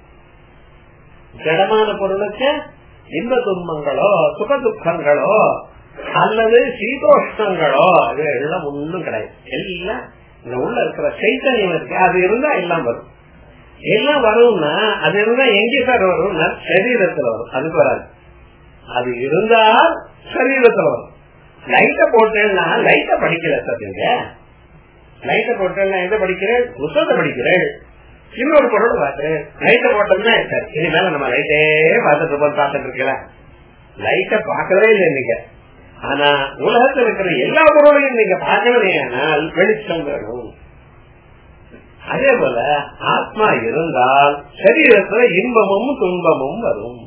ஜடமான பொருளுக்கு இன்ப துன்பங்களோ சுக துக்கங்களோ அல்லது சீதோஷ்ணங்களோ இது எல்லாம் ஒண்ணும் கிடையாது எல்லாம் இந்த உள்ள இருக்கிற சைத்தன்யம் இருக்கு அது இருந்தா எல்லாம் வரும் எல்லாம் வரும்னா அது இருந்தா எங்க சார் வரும் சரீரத்துல வரும் அதுக்கு வராது அது இருந்தால் சரீரத்துல வரும் லைட்ட போட்டேன்னா லைட்ட படிக்கல சத்தியங்க லைட்ட போட்டேன்னா எதை படிக்கிறேன் புத்தகத்தை படிக்கிறேன் இன்னொரு பொருள் பாக்குறேன் லைட்ட போட்டோம்னா சார் இனிமேல நம்ம லைட்டே பார்த்துட்டு இருப்போம் பார்த்துட்டு இருக்கல லைட்ட பாக்கவே இல்லை நீங்க ஆனா உலகத்தில் இருக்கிற எல்லா பொருளையும் நீங்க பார்க்கவே ஆனால் வெளிச்சம் வேணும் அதே போல ஆத்மா இருந்தால் சரீரத்துல இன்பமும் துன்பமும் வரும்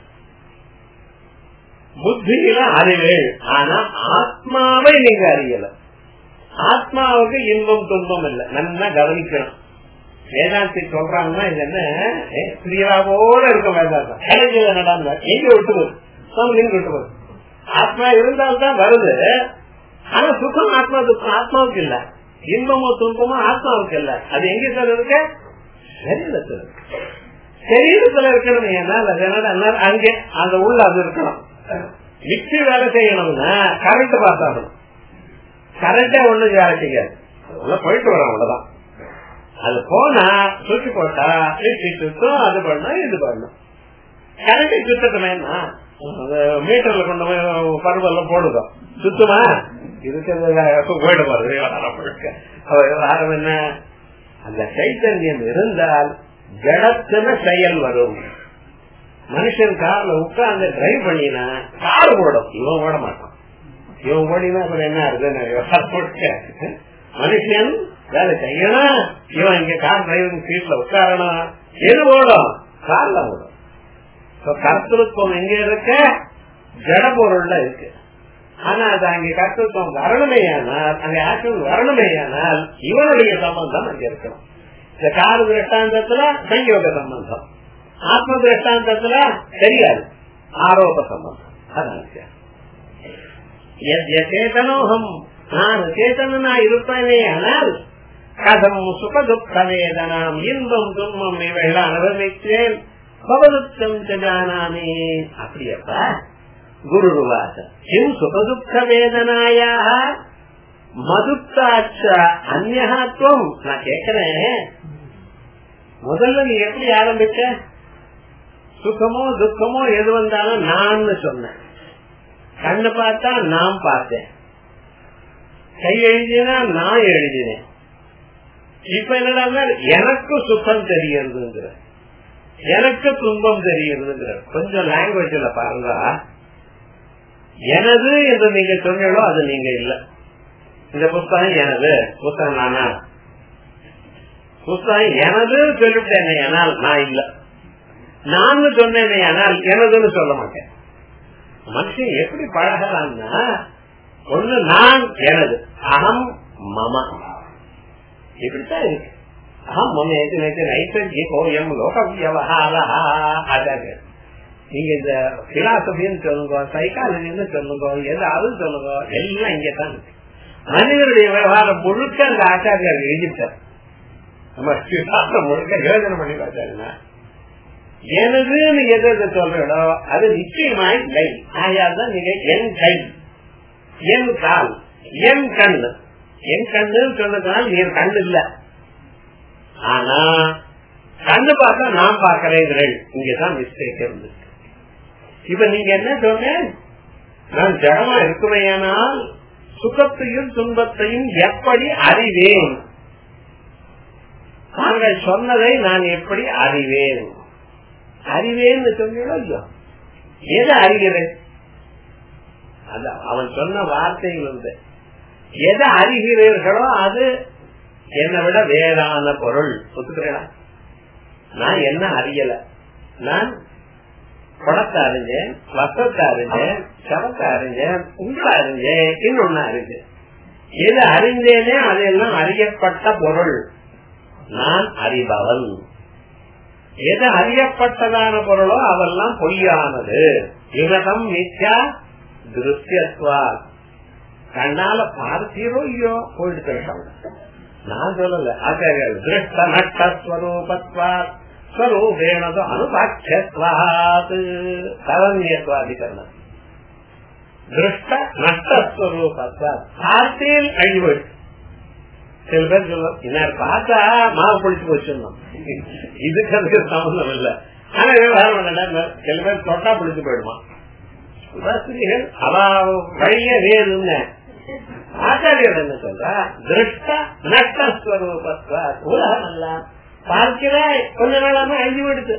புத்தியில அறிவேள் ஆனா ஆத்மாவை நீங்க அறியல ஆத்மாவுக்கு இன்பம் துன்பம் இல்லை நல்லா கவனிக்கணும் வேதாந்தி சொல்றாங்கன்னா இது என்ன பிரியாவோட இருக்கும் வேதாந்தம் கலைஞர் நடந்த எங்க விட்டு போகுது எங்க விட்டு போகுது ஆத்மா இருந்தால்தான் வருது ஆனா சுகம் ஆத்மா துக்கம் ஆத்மாவுக்கு இல்ல இன்பமோ துன்பமோ ஆத்மாவுக்கு இல்ல அது எங்க சார் இருக்கு சரீரத்தில் இருக்கு சரீரத்துல இருக்கணும் ஏன்னா அங்கே அந்த உள்ள அது இருக்கணும் மிக்சி வேலை செய்யணும்னா கரண்ட் பார்த்தாகணும் கரண்டே ஒண்ணு வேலை செய்யாது போயிட்டு வரோம் அவ்வளவுதான் அது போனா சுற்றி போட்டா சுத்தம் அது பண்ணும் இது பண்ணும் கரண்ட் சுத்தட்டுமேனா மீட்டர்ல கொண்டு போய் பருவெல்லாம் போடுதோ சுத்தமா இருக்கிறது போயிட போறது விவகாரம் என்ன அந்த சைத்தன்யம் இருந்தால் ஜடத்துல செயல் வரும் மனுஷன் கார்ல உட்கார்ந்து டிரைவ் பண்ணினா கார் ஓடும் இவன் ஓட மாட்டான் இவன் ஓடினா அப்புறம் என்ன இருக்கு மனுஷன் வேலை செய்யணும் இவன் இங்க கார் டிரைவிங் சீட்ல உட்காரணும் எது ஓடும் கார்ல ஓடும் கர்த்தத்துவம் எங்க இருக்க ஜட பொருள்ல இருக்கு ஆனா அது அங்கே கர்த்தத்துவம் வரணுமே ஆனால் அங்க ஆக்ஷன் வரணுமே ஆனால் இவனுடைய சம்பந்தம் அங்க இருக்கணும் இந்த கார் திருஷ்டாந்தத்துல சங்கயோக சம்பந்தம் ஆத்ம திருஷ்டாந்தத்துல தெரியாது ஆரோப சம்பந்தம் அதான் சேதனோகம் நான் சேதனா இருப்பேனே ஆனால் கதம் சுக துக்க வேதனாம் இன்பம் துன்பம் இவைகள் அனுபவித்தேன் பவதுத்தம் ஜானாமி அப்படியப்பா குரு ருவாச கிம் சுகதுக்க வேதனாயாக மதுத்தாச்ச அந்நகாத்துவம் நான் கேக்குறேன் முதல்ல நீ எப்படி ஆரம்பிச்ச சுகமோ துக்கமோ எது வந்தாலும் நான் சொன்னேன் கண்ணு பார்த்தா நான் பார்த்தேன் கை எழுதினா நான் எழுதினேன் இப்ப என்னடா எனக்கு சுத்தம் தெரியறதுங்கிற எனக்கு துன்பம் தெரியுதுங்கிற கொஞ்சம் லாங்குவேஜ்ல பாருங்க எனது என்று நீங்க சொன்னீங்களோ அது நீங்க இல்ல இந்த புஸ்தகம் எனது புஸ்தகம் நானா புஸ்தகம் எனது சொல்லிவிட்டேன் ஆனால் நான் இல்ல நான் சொன்னேன் ஆனால் எனதுன்னு சொல்ல மாட்டேன் மனுஷன் எப்படி பழகலாம்னா ஒண்ணு நான் எனது அகம் மம இப்படித்தான் இருக்கு அகம் மமேது நைசர்கி கோயம் லோக வியவகாரா அதாக நீங்க இந்த பிலாசபின்னு சொல்லுங்க சைக்காலஜின்னு சொல்லுங்க ஏதாவது சொல்லுங்க எல்லாம் இங்கதான் இருக்கு மனிதனுடைய விவகாரம் முழுக்க அந்த ஆச்சாரியார் எழுதிட்டார் நம்ம பிலாசம் முழுக்க யோஜனை பண்ணி பார்த்தாருன்னா எனது நீங்க எது எது சொல்றீங்களோ அது நிச்சயமா இல்லை ஆயால் தான் நீங்க என் கை என் கால் என் கண்ணு என் கண்ணுன்னு சொன்னதுனால நீ கண்ணு இல்ல ஆனா கண்ணு பார்த்தா நான் பார்க்கிறேன் இங்கதான் மிஸ்டேக் இருந்து இப்ப நீங்க என்ன சொன்ன நான் ஜடமா இருக்குமையானால் சுகத்தையும் துன்பத்தையும் எப்படி அறிவேன் தாங்கள் சொன்னதை நான் எப்படி அறிவேன் அறிவேன்னு சொன்னீங்களோ இல்லையோ எதை அறிகிறேன் அது அவன் சொன்ன வார்த்தைகள் வந்து எதை அறிகிறீர்களோ அது என்னை விட வேறான பொருள் ஒத்துக்கிறேனா நான் என்ன அறியல நான் குடத்தை அறிஞ்சேன் வசத்தை அறிஞ்சேன் சவத்தை அறிஞ்சேன் உங்களை அறிஞ்சேன் இன்னொன்னு அறிஞ்சேன் எது அறிந்தேனே அதெல்லாம் அறியப்பட்ட பொருள் நான் அறிபவன் எது அறியப்பட்டதான பொருளோ அதெல்லாம் பொய்யானது இவதம் மித்யா திருஷ்யத்வா கண்ணால பார்த்தீரோ இல்லையோ போயிட்டு நான் சொல்லல ஆச்சாரியர் திருஷ்ட நட்டஸ்வரூபத்வா ஸ்வரூபேணது அனுபாட்சத்வாத் தவன்யத்வாதிகரணம் திருஷ்ட நஷ்டஸ்வரூபத்வா பார்த்தேன் அழிவழி சில பேர் சொல்லுவோம் இன்னார் பார்த்தா மாவு பிடிச்சு போச்சுருந்தோம் இதுக்கு அதுக்கு சம்பந்தம் இல்ல ஆனா விவகாரம் என்ன சில பேர் தொட்டா பிடிச்சு போயிடுமா வசதிகள் அவ வழிய வேறுங்க ஆச்சாரியர் என்ன சொல்றா திருஷ்ட நஷ்டஸ்வரூபத்வா உலகம் அல்ல பார்க்கிற கொஞ்ச நாளாம அழிஞ்சு விடுது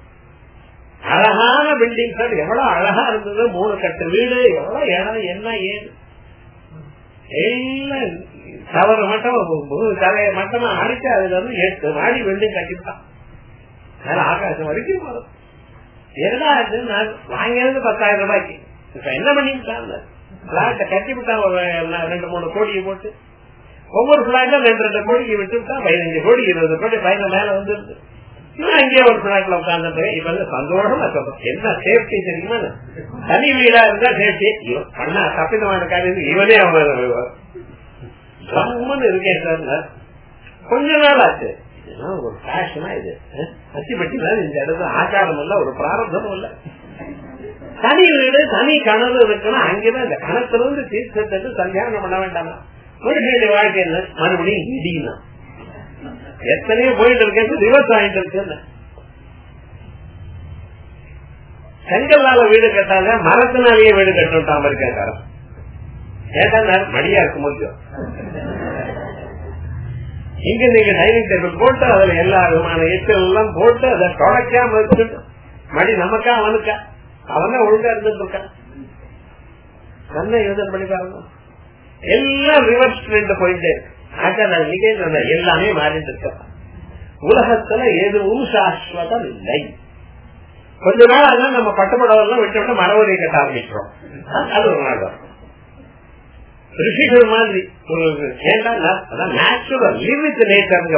அழகான பில்டிங் சார் எவ்வளவு அழகா இருந்தது மூணு கட்டு வீடு எவ்வளவு இடம் என்ன ஏது எல்லாம் தவறு மட்டும் தலையை மட்டமா அடிச்சு அதுல இருந்து எட்டு மாடி பில்டிங் கட்டிட்டான் ஆகாசம் வரைக்கும் வரும் எதாவது நான் வாங்கினது பத்தாயிரம் ரூபாய்க்கு இப்ப என்ன பண்ணிட்டாங்க பிளாட்டை கட்டி விட்டா ஒரு ரெண்டு மூணு கோடியை போட்டு ஒவ்வொரு பிளாட்டும் ரெண்டு ரெண்டு கோடிக்கு விட்டு விட்டா பதினஞ்சு கோடி இருபது கோடி பதினஞ்சு மேல வந்துருது இன்னும் அங்கேயே ஒரு பிளாட்ல உட்கார்ந்து இப்ப வந்து சந்தோஷமா சொல்றோம் என்ன சேஃப்டி தெரியுமா தனி வீடா இருந்தா சேஃப்டி பண்ணா தப்பிதமான காரியம் இவனே அவன் ஜம்முன்னு இருக்கேன் சார் கொஞ்ச நாள் ஆச்சு ஒரு ஃபேஷனா இது அத்திப்பட்டி இந்த இடத்துல ஆச்சாரம் இல்ல ஒரு பிராரம்பமும் இல்ல தனி வீடு தனி கணவு இருக்கணும் அங்கேதான் இந்த கணத்துல இருந்து தீர்த்தத்துக்கு சந்தியானம் பண்ண வேண்டாமா மனுஷனுடைய வாழ்க்கை என்ன மறுபடியும் இடினா எத்தனையோ போயிட்டு இருக்கேன் விவசாயிட்டு இருக்கு செங்கல்லால வீடு கட்டாத மரத்தினாலேயே வீடு கட்டணும் அமெரிக்காக்காரன் ஏட்டா மடியா இருக்க முடியும் இங்க நீங்க டைனிங் டேபிள் போட்டு அதுல எல்லா விதமான எச்சல் எல்லாம் போட்டு அதை தொடக்காம வச்சுட்டு மடி நமக்கா அவனுக்கா அவன் தான் ஒழுங்கா இருந்துட்டு இருக்கான் நல்லா யோசனை பண்ணி பாருங்க எல்லாம் ரிவர்ஸ் ட்ரெண்ட் போயிட்டே இருக்கு ஆச்சார எல்லாமே மாறிட்டு இருக்க உலகத்துல எதுவும் சாஸ்வதம் இல்லை கொஞ்ச நாள் அதான் நம்ம பட்டுப்படவெல்லாம் விட்டு விட்டு மரவரை கட்ட ஆரம்பிக்கிறோம் அது ஒரு நாள் வரும் ரிஷிகள் மாதிரி ஒரு அதான் நேச்சுரல் லிவ் வித் நேச்சர்ங்க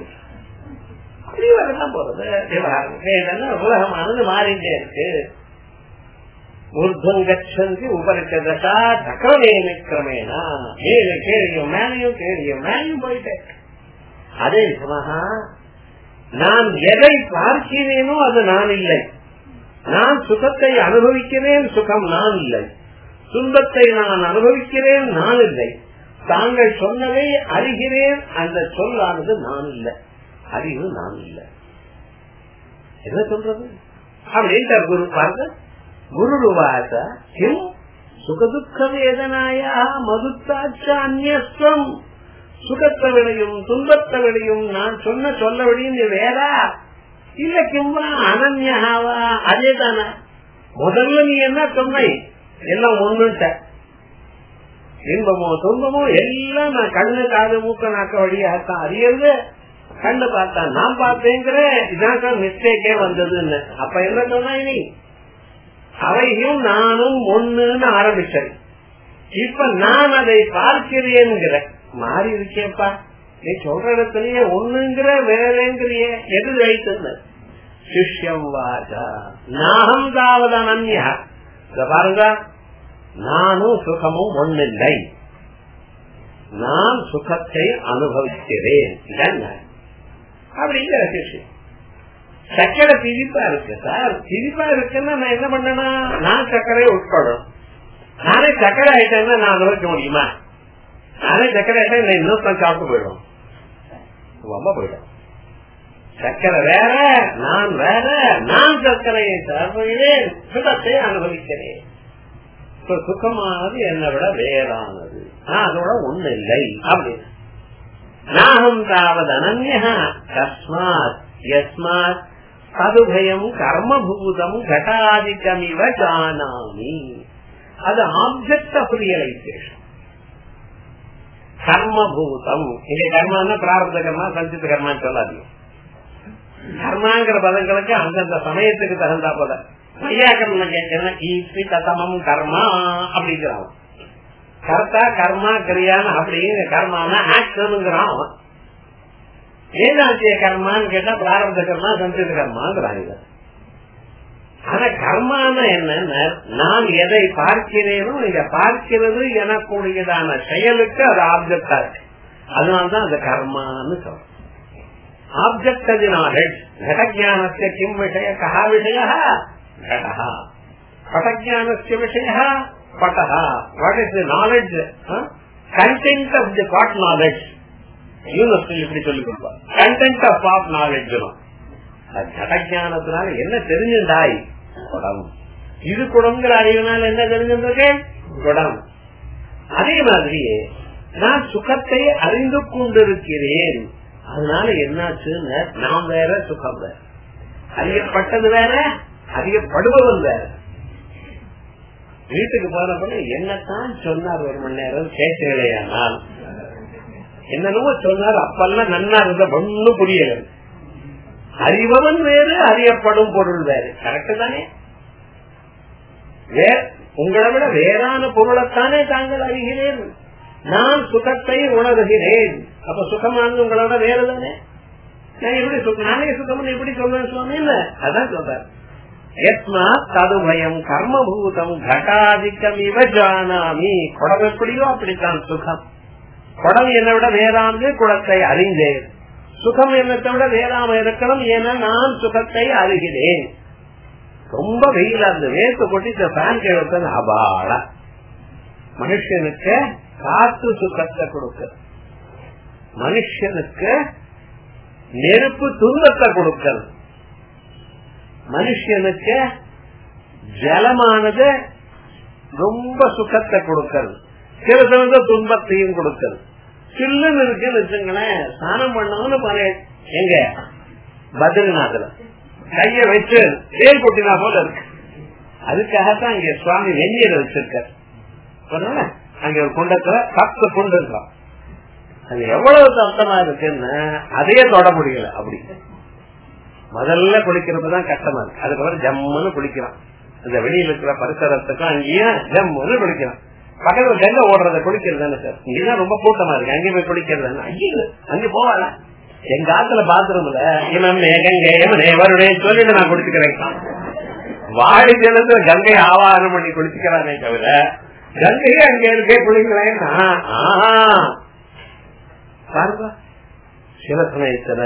தான் போறது உலகமானது மாறிட்டே இருக்கு ஊர்தம் கச்சந்தி உபரிச்ச தசா சக்கரமே கிரமேனா மேலே கேளியும் மேலையும் கேளியும் மேலையும் போயிட்டே அதே சமஹா நான் எதை பார்க்கிறேனோ அது நான் இல்லை நான் சுகத்தை அனுபவிக்கிறேன் சுகம் நான் இல்லை துன்பத்தை நான் அனுபவிக்கிறேன் நான் இல்லை தாங்கள் சொன்னதை அறிகிறேன் அந்த சொல்லானது நான் இல்லை அறிவு நான் இல்லை என்ன சொல்றது அப்படின்ட்டு குரு பார்க்க குருவாச கிம் சுகதுக்க வேதனாயா மதுத்தாச்ச அந்நியஸ்வம் சுகத்தை விடையும் துன்பத்தை விடையும் நான் சொன்ன சொல்ல விடையும் நீ வேறா இல்ல கிம்பா அனன்யாவா அதே தானே முதல்ல நீ என்ன சொன்ன எல்லாம் ஒண்ணுட்ட இன்பமோ துன்பமோ எல்லாம் நான் கண்ணு காது மூக்க நாக்க வழியாத்தான் அறியறது கண்ணு பார்த்தா நான் பார்த்தேங்கிற இதான் மிஸ்டேக்கே வந்ததுன்னு அப்ப என்ன சொன்ன நீ அவையும் நானும் ஒண்ணுன்னு ஆரம்பிச்சேன் இப்ப நான் அதை பார்க்கிறேன்கிற மாறி இருக்கேப்பா நீ சொல்ற இடத்துலயே ஒண்ணுங்கிற வேறேங்கிறிய எது வைத்து சிஷ்யம் வாஜா நாகம் தாவது அனன்யா பாருங்க நானும் சுகமும் ஒன்னில்லை நான் சுகத்தை அனுபவிக்கிறேன் அப்படிங்கிற விஷயம் சக்கரை திரிப்பா இருக்கு சார் திரிப்பா இருக்குன்னா நான் என்ன பண்ணனா நான் சக்கரை உட்படும் நானே சக்கரை ஆயிட்டேன்னா நான் அனுபவிக்க முடியுமா நானே சக்கரை ஆயிட்டேன் இன்னொருத்தன் சாப்பிட்டு போயிடும் ரொம்ப போயிடும் சக்கரை வேற நான் வேற நான் சர்க்கரையை சாப்பிடுகிறேன் சுகத்தை அனுபவிக்கிறேன் சுகமானது என்னை விட வேறானது நான் அதோட ஒண்ணு இல்லை அப்படின்னு நாகம் தாவது அனன்யா தஸ்மாத் யஸ்மாத் ததுபயம் கர்மபூதம் கட்டாதிக்கமிவ ஜானாமி அது ஆப்ஜெக்ட் ஆஃப் ரியலைசேஷன் கர்மபூதம் இங்க கர்மான்னா பிராரப்த கர்மா சஞ்சித கர்மான்னு சொல்லாதீங்க கர்மாங்கிற பதங்களுக்கு அந்தந்த சமயத்துக்கு தகுந்தா போல வையாக்கரணம் கேட்கிறேன் ஈஸ்வி தசமம் கர்மா அப்படிங்கிறான் கர்த்தா கர்மா கிரியான்னு அப்படின்னு கர்மானா ஆக்ஷனுங்கிறான் அவன் வேதாந்திய கர்மான்னு கேட்டா பிராரப்த கர்மா சஞ்சித கர்மாங்கிறாங்க ஆனா கர்மான என்னன்னா நான் எதை பார்க்கிறேனோ இதை பார்க்கிறது எனக்கூடியதான செயலுக்கு அது ஆப்ஜெக்டா இருக்கு அதனால்தான் அது கர்மான்னு சொல்றோம் ஆப்ஜெக்ட் அது நாலேஜ் घटज्ञानस्य किं विषय कः विषयः घटः पटज्ञानस्य विषयः पटः what is the knowledge content of the pot knowledge university இப்படி சொல்லிக் கொடுப்பா கண்டென்ட் ஆஃப் பாட் நாலேஜ் கடஜானத்தினால என்ன தெரிஞ்சுண்டாய் குடம் இது குடங்கிற அறிவினால் என்ன தெரிஞ்சிருக்கு குடம் அதே மாதிரியே நான் சுகத்தை அறிந்து கொண்டிருக்கிறேன் அதனால என்னாச்சுன்னு நாம் வேற சுகம் வேற அறியப்பட்டது வேற அறியப்படுபவன் வேற வீட்டுக்கு போனப்ப என்னத்தான் சொன்னார் ஒரு மணி நேரம் கேட்கலையானால் என்னென்னமோ சொன்னார் அப்பெல்லாம் நன்னா இருந்த ஒன்னும் புரியல அறிபவன் வேறு அறியப்படும் பொருள் வேறு கரெக்ட் தானே உங்களை விட வேறான பொருளைத்தானே தாங்கள் அறிகிறேன் நான் சுகத்தை உணர்கிறேன் அப்ப சுகமானது உங்களோட வேறு தானே நான் எப்படி சுகம் நானே சுகம் எப்படி சொல்றேன் சுவாமி இல்ல அதான் சொல்றேன் எத்மா ததுபயம் கர்மபூதம் கட்டாதிக்கம் இவ ஜானாமி குடம் எப்படியோ அப்படித்தான் சுகம் குடம் என்னை விட வேறாந்து குளத்தை அறிந்தேன் சுகம் என்னத்தை விட வேறாம இருக்கணும் ஏன்னா நான் சுகத்தை அறிகிறேன் ரொம்ப வெயிலா இருந்து வேர்த்து கொட்டி ஃபேன் கேட்கறது அபாடா மனுஷனுக்கு காத்து சுகத்தை கொடுக்க மனுஷனுக்கு நெருப்பு துன்பத்தை கொடுக்கிறது மனுஷனுக்கு ஜலமானது ரொம்ப சுகத்தை கொடுக்கிறது சில சமயத்துல துன்பத்தையும் கொடுக்கிறது சில்லுன்னு இருக்குன்னு வச்சுங்களேன் ஸ்நானம் பண்ணவனு பாரு எங்க பத்ரிநாத்ல கைய வச்சு தேல் கொட்டினா போல இருக்கு அதுக்காகத்தான் இங்க சுவாமி வெந்நீர் வச்சிருக்காரு அங்க ஒரு குண்டத்துல பத்து குண்டு இருக்கான் அது எவ்வளவு அர்த்தமா இருக்குன்னு அதையே தொட முடியல அப்படி முதல்ல குளிக்கிறதுதான் கஷ்டமா இருக்கு அதுக்கப்புறம் ஜம்முன்னு குளிக்கிறான் இந்த வெளியில இருக்கிற பரிசரத்துக்கும் அங்கேயும் ஜம்முன்னு குளிக்கிறான் பக்கத்துல கங்கை ஓடுறத குளிக்கிறது தானே சார் இங்கதான் ரொம்ப கூட்டமா இருக்கு அங்கே போய் குளிக்கிறது அங்கே அங்க போவாங்க எங்க ஆத்துல பாத்ரூம்ல இமம் கங்கை வருடே சொல்லிட்டு நான் குளிச்சுக்கிறேன் வாடி ஜலத்துல கங்கை ஆவாரம் பண்ணி குளிச்சுக்கிறானே தவிர கங்கையே அங்க இருக்கே குளிக்கிறேன்னா பாருங்க சில சமயத்துல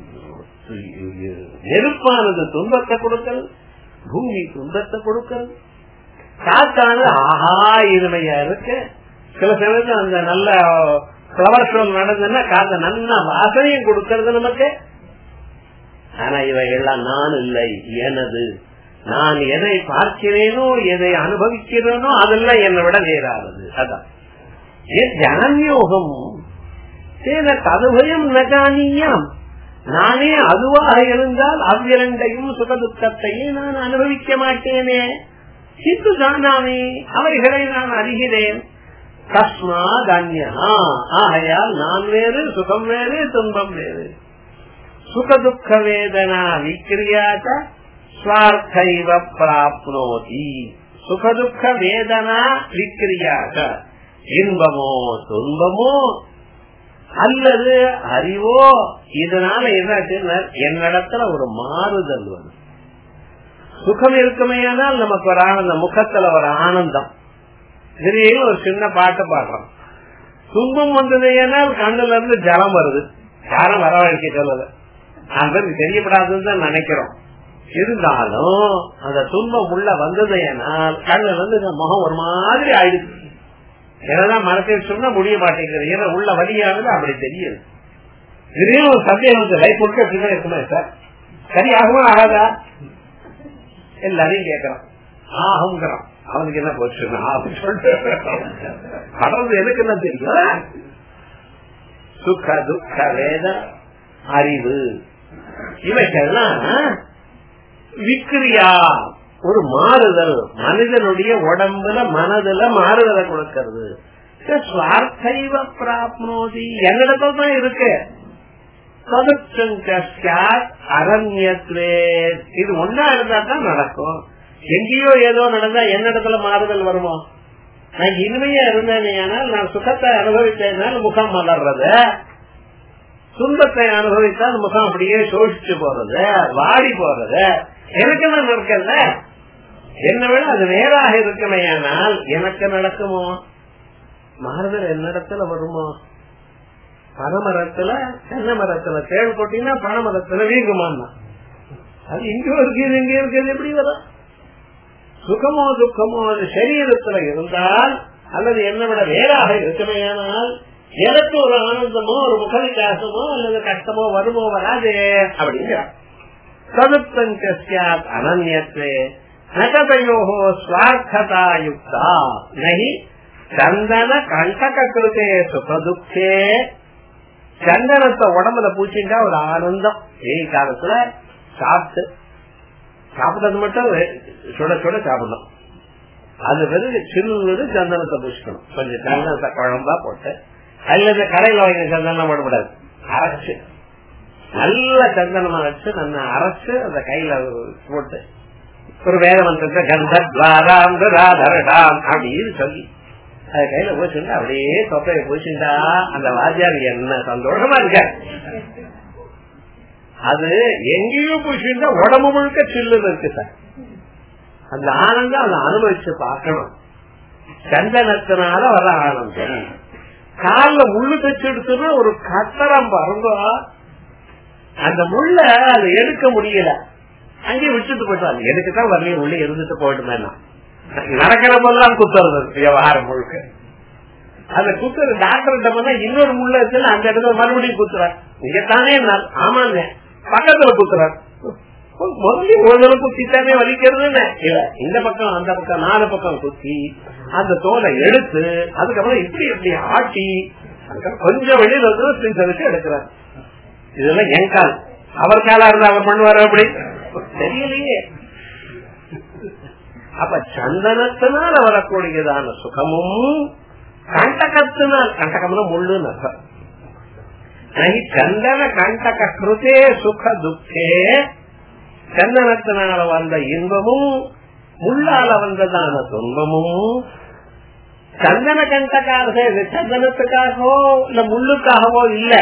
நெருப்பானது துன்பத்தை கொடுக்கல் பூமி துன்பத்தை கொடுக்கல் காத்தானது ஆஹா இனிமையா இருக்கு சில சமயத்துல அந்த நல்ல பிளவர் ஷோ நடந்ததுன்னா காத்த நல்ல வாசனையும் கொடுக்கறது நமக்கு ஆனா இவைகள்லாம் நான் இல்லை எனது நான் எதை பார்க்கிறேனோ எதை அனுபவிக்கிறேனோ அதெல்லாம் என்னை விட வேறானது அதான் ஜனன்யோகம் ததுபயம் நகானியம் நானே அதுவாக இருந்தால் அவ்விரண்டையும் சுகதுக்கத்தையே நான் அனுபவிக்க மாட்டேனே சித்து தானாமே அவைகளை நான் அறிகிறேன் தஸ்மாத் அந்யா ஆகையால் நான் வேறு சுகம் வேறு துன்பம் வேறு சுகதுக்க வேதனா விக்கிரியாச்ச ஸ்வார்த்தைவ பிராப்னோதி சுகதுக்க வேதனா விக்கிரியாக இன்பமோ துன்பமோ அல்லது அறிவோ இதனால என்ன என்னிடத்துல ஒரு மாறுதல் வரும் சுகம் இருக்குமையானால் நமக்கு ஒரு ஆனந்தம் முகத்துல ஒரு ஆனந்தம் திடீர்னு ஒரு சின்ன பாட்டு பாடுறோம் துன்பம் வந்தது ஏனால் கண்ணுல இருந்து ஜலம் வருது யாரும் வரவழைக்க சொல்லல நாங்கள் தெரியப்படாதுன்னு தான் நினைக்கிறோம் இருந்தாலும் அந்த துன்பம் உள்ள வந்தது ஏனால் கண்ணுல இருந்து இந்த முகம் ஒரு மாதிரி ஆயிடுச்சு என்னதான் மனசை சொன்னா முடிய மாட்டேங்குது ஏன்னா உள்ள வழியானது அப்படி தெரியுது திடீர்னு ஒரு சந்தேகம் லைஃப் முழுக்க இப்படிதான் இருக்குமே சார் சரி ஆகுமா ஆகாதா எல்லாரையும் கேட்கறான் ஆகுங்கிறான் அவனுக்கு என்ன போச்சு சொல்லிட்டு கடவுள் எனக்கு என்ன தெரியும் சுக துக்க வேத அறிவு இவைகள்லாம் விக்ரியா ஒரு மாறுதல் மனிதனுடைய உடம்புல மனதுல மாறுதலை கொடுக்கிறது சுவார்த்தைவ பிராப்னோதி என்னிடத்துல தான் இருக்கு அரண்யத்வே இது ஒன்னா இருந்தா தான் நடக்கும் எங்கேயோ ஏதோ நடந்தா என்னிடத்துல மாறுதல் வருமோ நான் இனிமையா இருந்தேன் நான் சுகத்தை அனுபவித்தேனால் முகம் மலர்றது துன்பத்தை அனுபவித்தால் முகம் அப்படியே சோழிச்சு போறது வாடி போறது எனக்கு தான் இருக்கல என்ன விட அது வேறாக இருக்கமையானால் எனக்கு நடக்குமோ மாறுதல் என்னிடத்துல வருமோ பனமரத்துல தென்னை மரத்துல தேள் கொட்டினா பனமரத்துல வீங்குமான்னா அது இங்க இருக்குது இங்க இருக்குது எப்படி வரும் சுகமோ துக்கமோ அது சரீரத்துல இருந்தால் அல்லது என்ன விட வேறாக இருக்குமையானால் எனக்கு ஒரு ஆனந்தமோ ஒரு முக விகாசமோ அல்லது கஷ்டமோ வருமோ வராது அப்படிங்கிறார் சதுப்தங்காத் அனன்யத்வே நகதையோகோ ஸ்வார்த்ததா யுக்தா நகி சந்தன கண்டக கிருத்தே சுகதுக்கே சந்தனத்தை உடம்புல பூச்சிண்டா ஒரு ஆனந்தம் வெயில் காலத்துல சாப்பிட்டு சாப்பிட்டது மட்டும் சுட சுட சாப்பிடணும் அது வெறும் சிறு சந்தனத்தை பூசிக்கணும் கொஞ்சம் சந்தனத்தை குழம்பா போட்டு அல்லது கடையில வாங்கி சந்தனம் போடக்கூடாது அரைச்சு நல்ல சந்தனமா வச்சு நம்ம அரைச்சு அந்த கையில போட்டு ஒரு வேத மந்திரத்தை கந்தத்வாராம் ராதரடாம் அப்படின்னு சொல்லி அது கையில பூச்சுண்டா அப்படியே தொப்பையை பூச்சுண்டா அந்த வாத்தியார் என்ன சந்தோஷமா இருக்க அது எங்கேயும் பூச்சுண்டா உடம்பு முழுக்க சில்லுன்னு இருக்கு சார் அந்த ஆனந்தம் அதை அனுபவிச்சு பார்க்கணும் சந்தனத்தினால வர ஆனந்தம் காலில் முள்ளு தச்சு எடுத்துன்னா ஒரு கத்தரம் பாருங்க அந்த முள்ள அதை எடுக்க முடியல அங்கேயே விட்டுட்டு போயிட்டு எடுக்கத்தான் வரலையே உள்ள இருந்துட்டு போயிட்டுமே நடக்கிற போதெல்லாம் குத்துறது விவகாரம் முழுக்க அந்த குத்துற டாக்டர் இன்னொரு முள்ள இருக்குல்ல அந்த இடத்துல மறுபடியும் குத்துறார் இங்கத்தானே ஆமாங்க பக்கத்துல குத்துறார் முதல்ல ஒரு தடவை குத்தித்தானே வலிக்கிறது இல்ல இந்த பக்கம் அந்த பக்கம் நாலு பக்கம் குத்தி அந்த தோலை எடுத்து அதுக்கப்புறம் இப்படி இப்படி ஆட்டி கொஞ்சம் வெளியில வந்து ஸ்ரீசனுக்கு எடுக்கிறார் இதெல்லாம் என் கால் அவர் காலா இருந்தா அவர் பண்ணுவாரு அப்படி தெரியலையே அப்ப சந்தனத்தினால் வரக்கூடியதான சுகமும் கண்டகத்தினால் கண்டகம்னா முள்ளுன்னு அர்த்தம் சந்தன கண்டக கிருதே சுக துக்கே சந்தனத்தினால வந்த இன்பமும் முள்ளால வந்ததான துன்பமும் சந்தன கண்டக்காக சந்தனத்துக்காகவோ இல்ல முள்ளுக்காகவோ இல்ல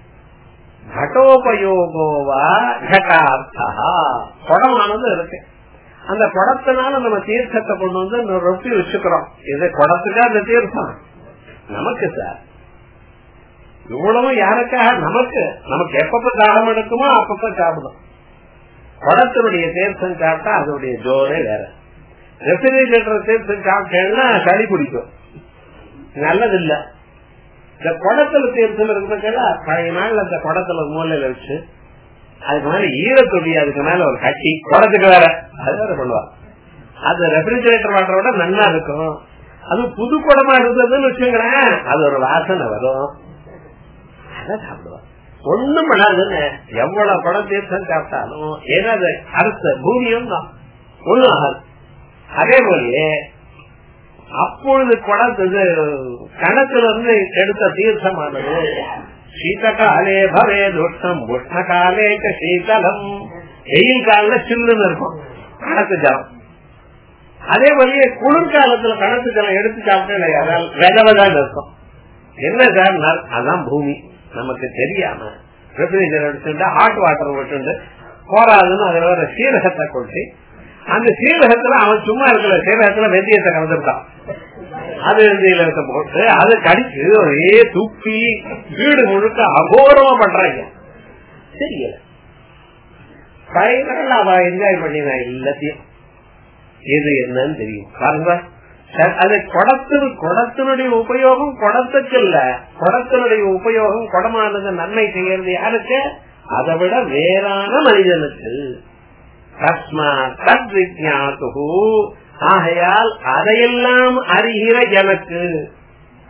கடோபயோகோவா கட்டார்த்தா குடமானது இருக்கு அந்த குடத்தினால நம்ம தீர்த்தத்தை கொண்டு வந்து ரொப்பி வச்சுக்கிறோம் இது குடத்துக்கா அந்த தீர்த்தம் நமக்கு சார் இவ்வளவு யாருக்காக நமக்கு நமக்கு எப்பப்ப தாகம் எடுக்குமோ அப்பப்ப சாப்பிடும் குடத்தினுடைய தீர்த்தம் சாப்பிட்டா அதனுடைய ஜோரே வேற ரெஃப்ரிஜரேட்டர் தீர்த்தம் சாப்பிட்டேன்னா சளி பிடிக்கும் நல்லது இல்ல இந்த குடத்துல தீர்த்தம் இருக்கிறதுல பழைய நாள் அந்த குடத்துல மூலையில வச்சு அதுக்கு மேல ஈரத்தொடி அதுக்கு மேல ஒரு கட்டி குடத்துக்கு வேற அது வேற பண்ணுவாங்க அது ரெஃப்ரிஜரேட்டர் வாட்டரை விட நல்லா இருக்கும் அது புது குடமா இருந்ததுன்னு வச்சுக்கிறேன் அது ஒரு வாசனை வரும் அதை சாப்பிடுவாங்க ஒண்ணும் பண்ணாதுன்னு எவ்வளவு படம் தீர்த்தம் சாப்பிட்டாலும் ஏன்னா அது அடுத்த பூமியும் தான் ஒண்ணும் ஆகாது அதே போலயே அப்பொழுது குடத்து கணத்துல இருந்து எடுத்த தீர்த்தமானது சீதகாலே பவே துஷ்டம் உஷ்ண காலே சீதலம் வெயில் கால சில்லுன்னு இருக்கும் கணக்கு ஜலம் அதே போலயே குளிர்காலத்துல கணக்கு ஜலம் எடுத்து சாப்பிட்டா அதால் விதவதான் இருக்கும் என்ன சார் அதான் பூமி நமக்கு தெரியாம ரெஃப்ரிஜரேட்டர் எடுத்துட்டு ஹாட் வாட்டர் விட்டு போராதுன்னு அதுல வர சீரகத்தை கொண்டு அந்த சீரகத்துல அவன் சும்மா இருக்கிற சீரகத்துல வெந்தயத்தை கலந்துருக்கான் அது வெந்தயத்தை போட்டு அது கடிச்சு ஒரே துப்பி வீடு முழுக்க அகோரமா பண்றாங்க தெரியல பயங்கர அவ என்ஜாய் பண்ணினா எல்லாத்தையும் எது என்னன்னு தெரியும் பாருங்க அது குடத்து குடத்தினுடைய உபயோகம் குடத்துக்கு இல்ல குடத்தினுடைய உபயோகம் குடமானது நன்மை செய்யறது யாருக்கு அதை விட வேறான மனிதனுக்கு தஸ்மா தத் விஜாத்து ஆகையால் அதையெல்லாம் அறிகிற எனக்கு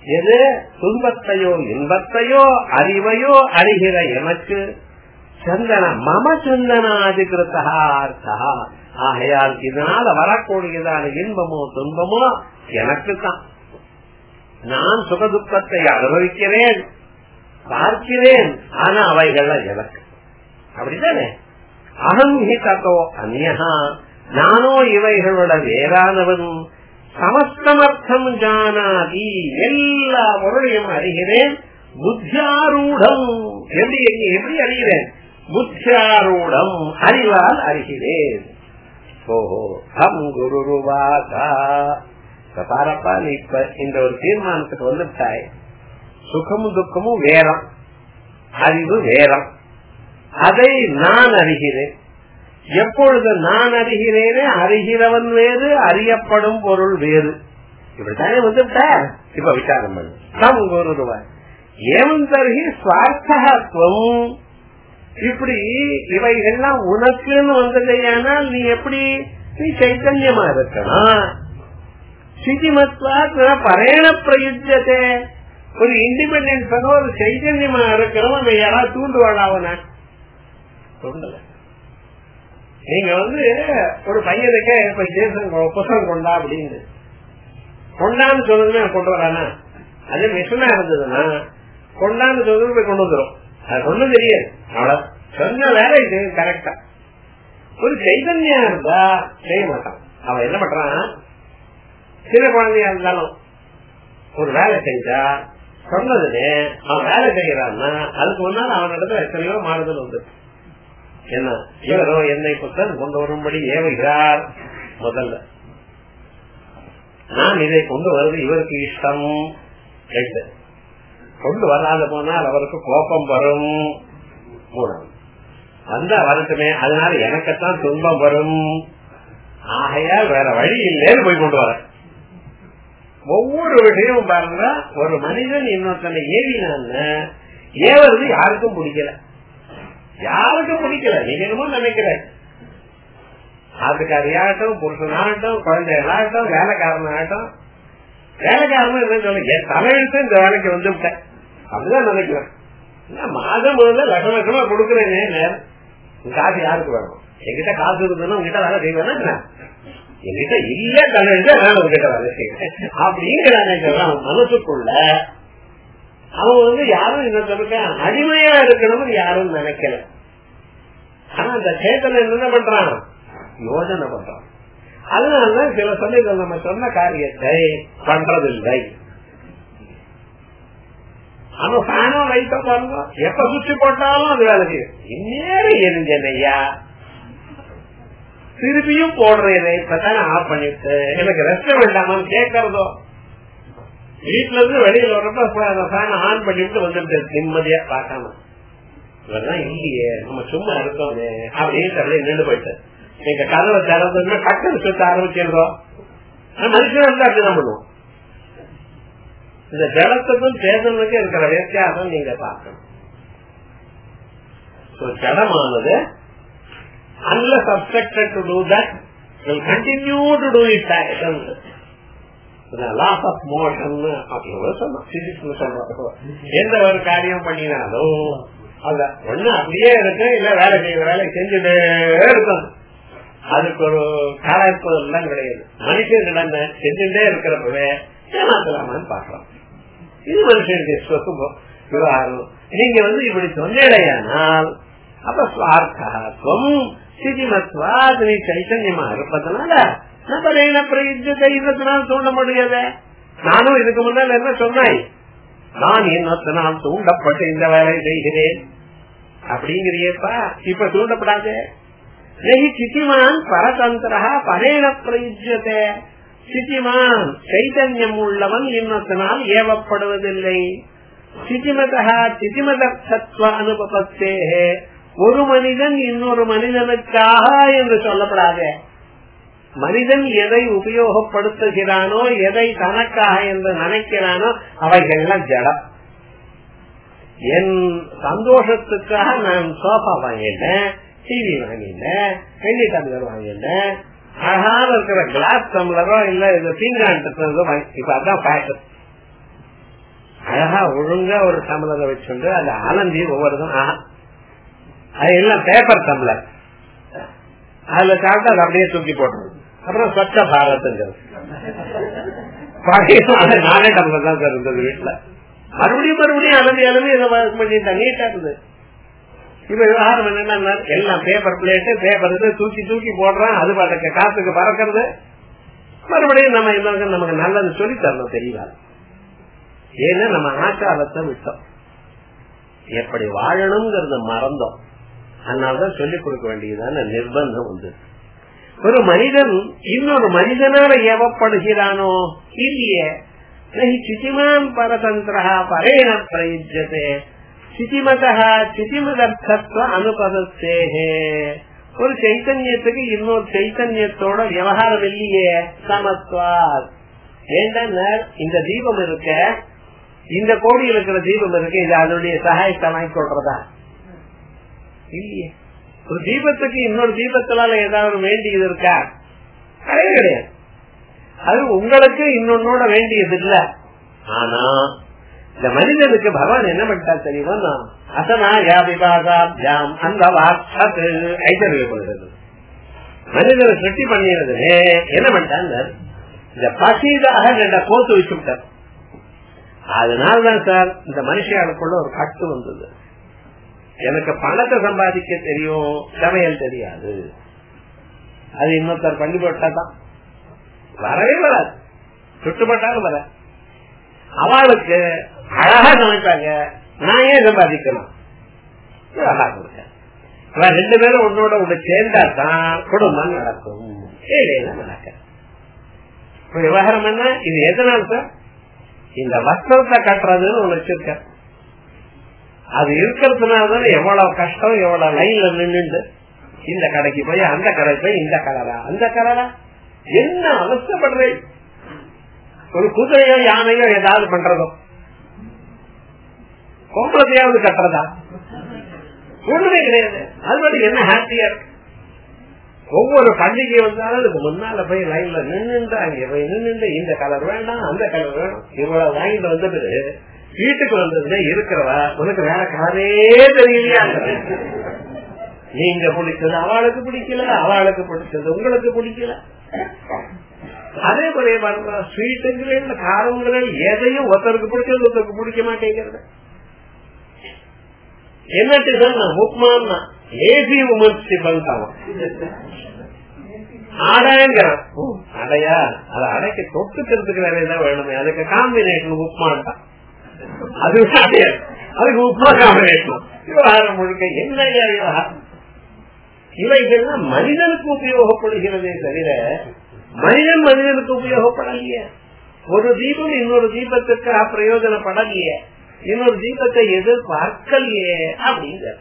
எது துன்பத்தையோ இன்பத்தையோ அறிவையோ அறிகிற எனக்கு சந்தன மம சந்தனாதிகிருத்தா அர்த்தா ஆகையால் இதனால வரக்கூடியதான இன்பமோ துன்பமோ எனக்கு தான் நான் சுகதுக்கத்தை அனுபவிக்கிறேன் பார்க்கிறேன் ஆனா அவைகள் எனக்கு அப்படித்தானே அகங்கிதோ அந்நா நானோ இவைகளோட வேறானவன் சமஸ்தமர்த்தம் ஜானாதி எல்லா பொருளையும் அறிகிறேன் புத்தியாரூடம் எப்படி எப்படி அறிகிறேன் புத்தியாரூடம் அறிவால் அறிகிறேன் ஓஹோ ஹம் குருவாதா பாரப்பா நீ இப்ப இந்த ஒரு தீர்மானத்துக்கு வந்துட்டாய் சுகமும் துக்கமும் வேறம் அறிவு வேறம் அதை நான் அறிகிறேன் எப்பொழுது நான் அறிகிறேனே அறிகிறவன் வேறு அறியப்படும் பொருள் வேறு இப்படித்தானே வந்துட்ட இப்ப விசாரம் பண்ணு சம் குருவாய் ஏவன் தருகி சுவார்த்தத்துவம் இப்படி இவைகள்லாம் உனக்குன்னு வந்ததையானால் நீ எப்படி நீ சைத்தன்யமா இருக்கணும் சிதிமத்வாத் பரேண பிரயுஜத்தை ஒரு இண்டிபெண்டன்ஸ் ஒரு சைத்தன்யமா இருக்கிறவன் அந்த யாராவது தூண்டுவாடா அவன தூண்டல நீங்க வந்து ஒரு பையனுக்கே இப்ப ஜேசன் புத்தகம் கொண்டா அப்படின்னு கொண்டான்னு சொன்னதுமே கொண்டு வரானா அது மிஷனா இருந்ததுன்னா கொண்டான்னு சொன்னது போய் கொண்டு வந்துடும் அது ஒண்ணும் தெரியாது அவ்வளவு சொன்ன வேலை இது கரெக்டா ஒரு சைதன்யம் இருந்தா செய்ய மாட்டான் அவன் என்ன பண்றான் சின்ன குழந்தையா இருந்தாலும் ஒரு வேலை செஞ்சா சொன்னதுன்னு அவன் வேலை செய்யறான்னா அதுக்கு முன்னால் அவன் இடத்துல எத்தனையோ மாறுதல் வந்து என்ன இவரோ என்னை புத்தகம் கொண்டு வரும்படி ஏவுகிறார் முதல்ல நான் இதை கொண்டு வருவது இவருக்கு இஷ்டம் ரெண்டு கொண்டு வராத போனால் அவருக்கு கோபம் வரும் மூணாவது வந்தா வரட்டுமே அதனால எனக்குத்தான் துன்பம் வரும் ஆகையால் வேற வழி இல்லைன்னு போய் கொண்டு வர ஒவ்வொரு விஷயமும் பாருங்க ஒரு மனிதன் இன்னொருத்தனை ஏவினான்னு ஏவது யாருக்கும் பிடிக்கல யாருக்கும் பிடிக்கல நீங்க என்னமோ நினைக்கிற ஆட்டுக்காரியாகட்டும் புருஷனாகட்டும் குழந்தைகளாகட்டும் வேலைக்காரனாகட்டும் வேலைக்காரன் என்ன சொல்ல என் தலையெழுத்து இந்த வேலைக்கு வந்து விட்டேன் அப்படிதான் நினைக்கிறேன் மாதம் முதல்ல லட்சம் லட்சமா கொடுக்குறேனே காசு யாருக்கு வேணும் என்கிட்ட காசு இருந்ததுன்னா உங்ககிட்ட வேலை செய்வேன்னா என்கிட்ட இல்ல தலையெழுத்து நான் உங்ககிட்ட வேலை செய்வேன் அப்படிங்கிற மனசுக்குள்ள அவன் வந்து யாரும் என்ன சொல்லுங்க அடிமையா இருக்கணும்னு யாரும் நினைக்கல ஆனா அந்த சேத்தனை என்ன பண்றான் யோஜனை பண்றான் அதனாலதான் சில சமயங்கள் நம்ம சொன்ன காரியத்தை பண்றதில்லை அவன் ஃபேனோ லைட்டோ பாருங்க எப்ப சுற்றி போட்டாலும் அது வேலை செய்யும் இந்நேரம் எரிஞ்சனையா திருப்பியும் போடுறேன் இப்பதானே ஆஃப் பண்ணிட்டு எனக்கு ரெஸ்ட் வேண்டாமான்னு கேட்கறதோ வீட்டுல இருந்து வெளியில வர்றப்ப ஃபேன் ஆன் பண்ணிட்டு வந்துட்டு நிம்மதியா பார்க்காம இவெல்லாம் இல்லையே நம்ம சும்மா இருக்கோமே அப்படின்னு தரல நின்று போயிட்டு நீங்க கதவை திறந்ததுன்னா டக்குனு சுத்த ஆரம்பிச்சிருந்தோம் மனுஷன் வந்து அப்படிதான் பண்ணுவோம் இந்த ஜலத்துக்கும் சேதனுக்கும் இருக்கிற வித்தியாசம் நீங்க பார்க்கணும் ஜடமானது அல்ல subjected to to that will continue to do its action loss of motion எந்த ஒரு காரியம் பண்ணினாலும் அத ஒண்ணு அப்படியே இருக்கு இல்ல வேலை செய்யற வேலை செஞ்சுட்டே இருக்கும் அதுக்கு ஒரு காலப்பது எல்லாம் கிடையாது மனுஷன் கிடந்த செஞ்சுட்டே இருக்கிறப்பவே ஏமாத்தலாமான்னு பாக்கலாம் இது மனுஷனுக்கு சுகம் விவகாரம் நீங்க வந்து இப்படி சொன்னேடையானால் அப்ப சுவார்த்தம் சிதிமத்வாத் நீ சைத்தன்யமா இருப்பதனால இன்னத்தினால் தூண்ட முடியாது நானும் இதுக்கு முன்னால் என்ன சொன்னாய் நான் இன்னத்தினால் தூண்டப்பட்டு இந்த வேலையை செய்கிறேன் அப்படிங்கிறியப்பா இப்ப தூண்டப்படாது சித்திமான் பரதந்திரா பரேண பிரயுஜ்யத்தை சித்திமான் சைதன்யம் உள்ளவன் இன்னத்தினால் ஏவப்படுவதில்லை சிதிமதா சிதிமதத்துவ அனுபவத்தே ஒரு மனிதன் இன்னொரு மனிதனுக்காக என்று சொல்லப்படாதே மனிதன் எதை உபயோகப்படுத்துகிறானோ எதை தனக்காக என்று நினைக்கிறானோ அவைகள்லாம் ஜடம் என் சந்தோஷத்துக்காக நான் சோஃபா வாங்கிட்டேன் டிவி வாங்கிட்டேன் வெள்ளி டம்ளர் வாங்கிட்டேன் அழகான இருக்கிற கிளாஸ் டம்ளரோ இல்ல இது பீங்கான் இப்ப அதான் ஃபேஷன் அழகா ஒழுங்கா ஒரு டம்ளரை வச்சுண்டு அது அலந்தி ஒவ்வொருதும் ஆஹா. அது எல்லாம் பேப்பர் டம்ளர் அதுல சாப்பிட்டு அதை அப்படியே தூக்கி போடுறது அப்புறம் ஸ்வச்ச பாரத்ங்கிறது பழைய நாளே நானே டம்ளர் தான் சார் இருந்தது வீட்டுல மறுபடியும் மறுபடியும் அலந்தி அலந்தி இதை பண்ணிட்டா நீட்டா இருந்தது இப்ப விவகாரம் என்னன்னா எல்லாம் பேப்பர் பிளேட்டு பேப்பர் இது தூக்கி தூக்கி போடுறான் அது பாட்டுக்கு காத்துக்கு பறக்கிறது மறுபடியும் நம்ம எல்லாருக்கும் நமக்கு நல்லது சொல்லி தரணும் தெரியல ஏன்னா நம்ம ஆச்சாரத்தை விட்டோம் எப்படி வாழணுங்கிறத மறந்தோம் அதனாலதான் சொல்லிக் கொடுக்க வேண்டியதான நிர்பந்தம் உண்டு ஒரு மனிதன் இன்னொரு மனிதனால ஏவப்படுகிறானோ இல்லையே நகி சிதிமான் பரதந்திரா பரேண பிரயுஜ்யத்தை சிதிமத சிதிமதர்த்தத்துவ அனுபதத்தேகே ஒரு சைத்தன்யத்துக்கு இன்னொரு சைத்தன்யத்தோட விவகாரம் இல்லையே சமத்வா ஏண்டா இந்த தீபம் இருக்க இந்த கோடியில் இருக்கிற தீபம் இருக்கு இது அதனுடைய சகாயத்தை வாங்கி கொள்றதா இல்லையே ஒரு தீபத்துக்கு இன்னொரு தீபத்தினால ஏதாவது வேண்டியது இருக்கா கிடையாது கிடையாது அது உங்களுக்கு இன்னொன்னோட வேண்டியது இல்ல ஆனா இந்த மனிதனுக்கு பகவான் என்ன பண்ணிட்டா தெரியுமா அசனா யாபிபாதாம் அந்த வார்த்தை ஐதறியப்படுகிறது மனிதனை சுட்டி பண்ணிடுறது என்ன பண்ணிட்டாங்க இந்த பசிதாக ரெண்ட கோத்து வச்சு விட்டார் அதனால்தான் சார் இந்த மனுஷியாளுக்குள்ள ஒரு கட்டு வந்தது எனக்கு பணத்தை சம்பாதிக்க தெரியும் சமையல் தெரியாது அது இன்னொருத்தர் பண்ணி போட்டாதான் வரவே வராது சுட்டுப்பட்டாலும் வர அவளுக்கு அழகா சமைப்பாங்க நான் ஏன் சம்பாதிக்கணும் அழகா கொடுக்க ரெண்டு பேரும் உன்னோட ஒண்ணு சேர்ந்தா தான் குடும்பம் நடக்கும் ஏழையில நடக்க விவகாரம் என்ன இது எதனால் சார் இந்த வஸ்திரத்தை கட்டுறதுன்னு ஒண்ணு வச்சிருக்க அது இருக்கிறதுனாலதான் எவ்வளவு கஷ்டம் எவ்வளவு லைன்ல நின்று இந்த கடைக்கு போய் அந்த கடைக்கு போய் இந்த கலரா அந்த கலரா என்ன அவசப்படுறேன் ஒரு குதிரையோ யானையோ ஏதாவது பண்றதோ கோம்பளத்தையாவது கட்டுறதா ஒண்ணுமே கிடையாது அது மாதிரி என்ன ஹாப்பியா இருக்கு ஒவ்வொரு பண்டிகை வந்தாலும் அதுக்கு முன்னால போய் லைன்ல நின்று அங்க போய் நின்று இந்த கலர் வேண்டாம் அந்த கலர் வேணும் இவ்வளவு வாங்கிட்டு வந்தது வீட்டுக்கு வந்ததுன்னா இருக்கிறவா உனக்கு வேற கலரே தெரியலையா நீங்க பிடிச்சது அவளுக்கு பிடிக்கல அவளுக்கு பிடிச்சது உங்களுக்கு பிடிக்கல அதே போல பாருங்க ஸ்வீட்டுங்கிறேன் காரங்கிறேன் எதையும் ஒருத்தருக்கு பிடிச்சது ஒருத்தருக்கு பிடிக்க மாட்டேங்கிறது என்ன உப்மான்னா ஏசி விமர்சி பண்ணிட்டான் அடைங்கிறான் அடையா அதை அடைக்க தொட்டுக்கிறதுக்கு வேற ஏதாவது வேணுமே அதுக்கு காம்பினேஷன் உப்மான்ட்டான் அது அடையாது அதுக்கு உப்மா காம்பினேஷன் விவகாரம் முழுக்க என்ன விவகாரம் இவைகள்லாம் மனிதனுக்கு உபயோகப்படுகிறதே தவிர மனிதன் மனிதனுக்கு உபயோகப்படலையே ஒரு தீபம் இன்னொரு தீபத்துக்கு பிரயோஜனப்படலையே இன்னொரு தீபத்தை எதிர்பார்க்கலையே அப்படிங்கிற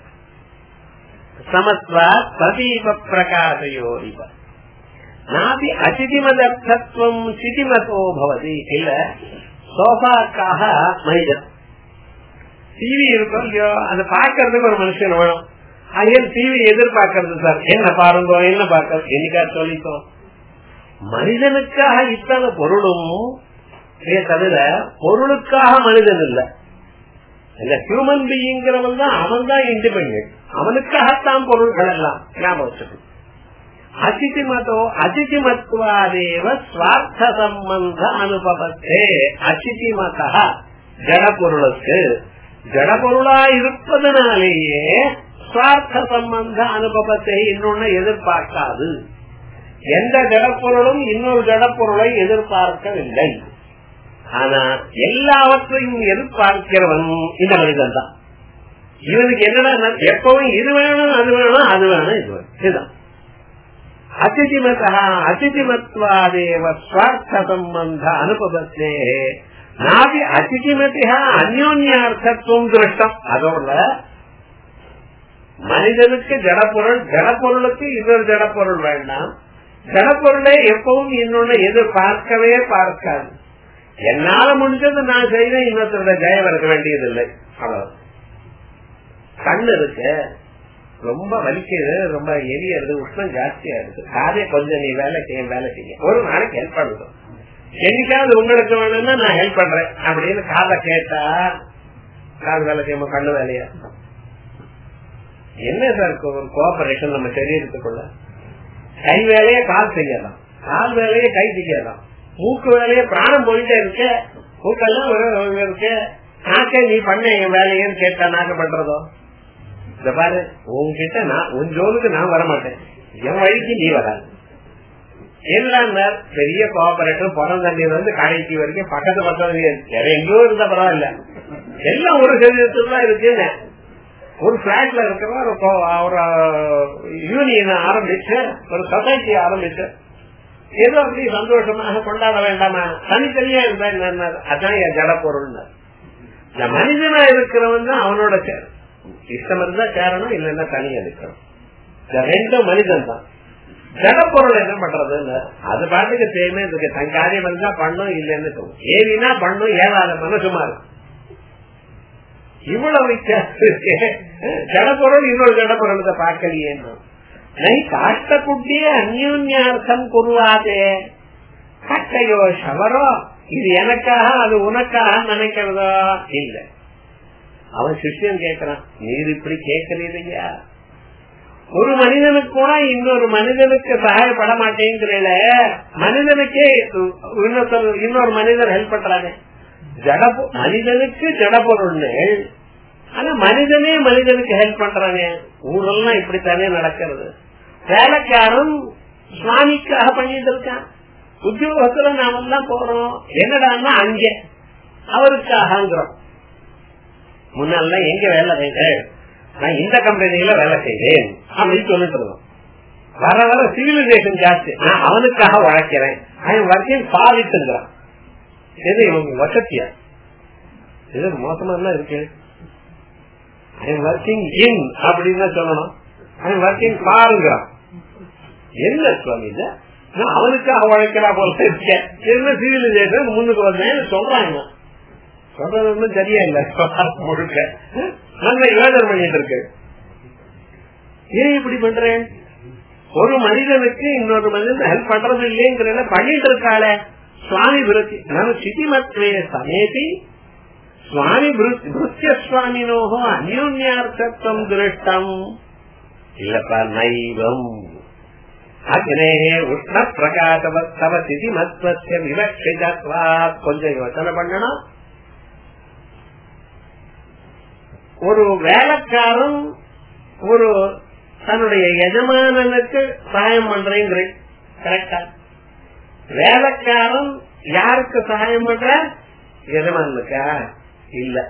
சமத்வா பிரதீப பிரகாசயோரிவ நாபி அதிதிமதர்த்தத்துவம் சிதிமதோ பவதி இல்ல சோபாக்காக மனிதன் டிவி இருக்கும் இல்லையோ அதை பார்க்கறதுக்கு ஒரு மனுஷன் வேணும் அங்கே டிவி எதிர்பார்க்கறது சார் என்ன பாருங்க என்ன பார்க்கறது என்னைக்கா சொல்லிக்கோ மனிதனுக்காக இத்தனை பொருளும் தவிர பொருளுக்காக மனிதன் இல்ல இந்த ஹியூமன் பீயிங்கிறவன் தான் அவன் தான் இண்டிபெண்ட் அவனுக்காகத்தான் பொருள்கள் எல்லாம் ஞாபகம் வச்சுக்கணும் அதிதி மதோ அதிதி மத்வாதேவ சுவார்த்த சம்பந்த அனுபவத்தே அதிதி மதா ஜடப்பொருளுக்கு ஜடப்பொருளா இருப்பதனாலேயே சுவார்த்த சம்பந்த அனுபவத்தை இன்னொன்னு எதிர்பார்க்காது எந்த ஜடப்பொருளும் இன்னொரு ஜடப்பொருளை எதிர்பார்க்கவில்லை ஆனா எல்லாவற்றையும் எதிர்பார்க்கிறவன் இந்த மனிதன் தான் இவனுக்கு என்னடா எப்பவும் இது வேணும் அது வேணும் அது வேணும் இது வேணும் இதுதான் அதிதிமதா அதிதிமத்வாதேவ சுவார்த்த சம்பந்த அனுபவத்தே நாபி அதிதிமதியா அந்யோன்யார்த்தத்துவம் திருஷ்டம் அதோட மனிதனுக்கு ஜடப்பொருள் ஜடப்பொருளுக்கு இன்னொரு ஜடப்பொருள் வேண்டாம் ஜடப்பொருளை எப்பவும் இன்னொன்னு எதிர்பார்க்கவே பார்க்காது என்னால முடிஞ்சது நான் செய்வேன் இன்னொருத்தரோட ஜெயம் இருக்க வேண்டியதில்லை அவ்வளவு கண்ணு இருக்கு ரொம்ப வலிக்குது ரொம்ப எரியறது உஷ்ணம் ஜாஸ்தியா இருக்கு காதே கொஞ்சம் நீ வேலை செய்ய வேலை செய்ய ஒரு நாளைக்கு ஹெல்ப் பண்ணுவோம் என்னைக்காவது உங்களுக்கு வேணும்னா நான் ஹெல்ப் பண்றேன் அப்படின்னு காதை கேட்டா காது வேலை செய்யும் கண்ணு வேலையா என்ன சார் ஒரு கோஆபரேஷன் நம்ம சரீரத்துக்குள்ள கை வேலையே கால் செய்யலாம் கால் வேலையே கை செய்யலாம் மூக்கு வேலையே பிராணம் போயிட்டே இருக்கு மூக்கெல்லாம் ஒரு இருக்கு நாக்கே நீ பண்ண என் வேலையன்னு கேட்டா நாக்க பண்றதோ இந்த பாரு உங்ககிட்ட நான் உன் ஜோனுக்கு நான் வரமாட்டேன் என் வழிக்கு நீ வராது எல்லாம் பெரிய கோஆபரேட்டர் பிறந்தண்ணில இருந்து கடைசி வரைக்கும் பக்கத்து பக்கத்து வேற எங்கேயோ இருந்தா பரவாயில்ல எல்லாம் ஒரு சரீரத்துல தான் இருக்குன்னு ஒரு பிளாட்ல இருக்கிற ஒரு யூனியன் ஆரம்பிச்சு ஒரு சொசைட்டி ஆரம்பிச்சு ஏதோ அப்படி சந்தோஷமாக கொண்டாட வேண்டாமா தனித்தனியா இருந்தா என்ன அதான் என் ஜட பொருள் இந்த மனிதனா இருக்கிறவன் தான் அவனோட சேரும் இஷ்டம் இருந்தா சேரணும் இல்லைன்னா தனியா இருக்கணும் இந்த ரெண்டும் மனிதன் தான் ஜடப்பொருள் என்ன பண்றதுன்னு அது பாட்டுக்கு தேவை இதுக்கு தன் காரியம் இருந்தா பண்ணும் இல்லைன்னு சொல்லும் ஏறினா பண்ணும் ஏழாத மனசுமா இருக்கும் இவ்வளவு வித்தியாசம் இருக்கு ஜடப்பொருள் இன்னொரு ஜடப்பொருளத்தை பார்க்கலையே நை காஷ்டக்குட்டிய அந்யோன்யார்த்தம் குருவாதே கட்டையோ ஷவரோ இது எனக்காக அது உனக்காக நினைக்கிறதோ இல்ல அவன் சிஷ்யன் கேட்கிறான் நீர் இப்படி கேட்கலையா ஒரு மனிதனுக்கு கூட இன்னொரு மனிதனுக்கு சகாயப்பட மாட்டேங்கிறீல மனிதனுக்கே இன்னொரு மனிதர் ஹெல்ப் பண்றாங்க ஜட மனிதனுக்கு ஜடப்பொருள்கள் ஆனா மனிதனே மனிதனுக்கு ஹெல்ப் பண்றாங்க ஊரெல்லாம் இப்படித்தானே நடக்கிறது வேலைக்காரன் சுவாமிக்காக பண்ணிட்டு இருக்கான் உத்தியோகத்துல நாம எல்லாம் போறோம் என்னடான்னா அங்க அவருக்காகங்கிறோம் முன்னால எங்க வேலை செய்தேன் நான் இந்த கம்பெனியில வேலை செய்தேன் அப்படின்னு சொல்லிட்டு இருந்தோம் வர வர சிவிலைசேஷன் ஜாஸ்தி நான் அவனுக்காக உழைக்கிறேன் அவன் ஒர்க்கிங் பாதிட்டுங்கிறான் எது இவங்க வசத்தியா இது மோசமா தான் இருக்கு ஐ எம் ஒர்க்கிங் இன் அப்படின்னு சொல்லணும் ஐ எம் ஒர்க்கிங் பாருங்கிறான் என்ன சுவாமி இது நான் அவனுக்காக உழைக்கிறா போல இருக்கேன் என்ன சிவிலைசேஷன் முன்னுக்கு வந்தேன் சொல்றாங்க சொல்றது ஒன்றும் சரியா இல்ல முழுக்க நல்ல யோஜனை பண்ணிட்டு இருக்கு ஏன் இப்படி பண்றேன் ஒரு மனிதனுக்கு இன்னொரு மனிதன் ஹெல்ப் பண்றது இல்லைங்கிறத பண்ணிட்டு இருக்காளே சுவாமி விருத்தி நான் சிதிமத்வே சமேதி சுவாமி விருத்திய சுவாமினோகோ அந்யோன்யார்த்தம் திருஷ்டம் இல்லப்பா நைவம் அக்னே உஷ்ண பிரகாசவத்தவ சிதிமத்வசிய விவக்ஷிதத்வா கொஞ்சம் யோசனை பண்ணணும் ஒரு வேலைக்காரன் ஒரு தன்னுடைய எஜமானனுக்கு சகாயம் பண்றேங்கிற கரெக்டா வேலைக்காரன் யாருக்கு சகாயம் பண்ற எஜமானுக்கா இல்ல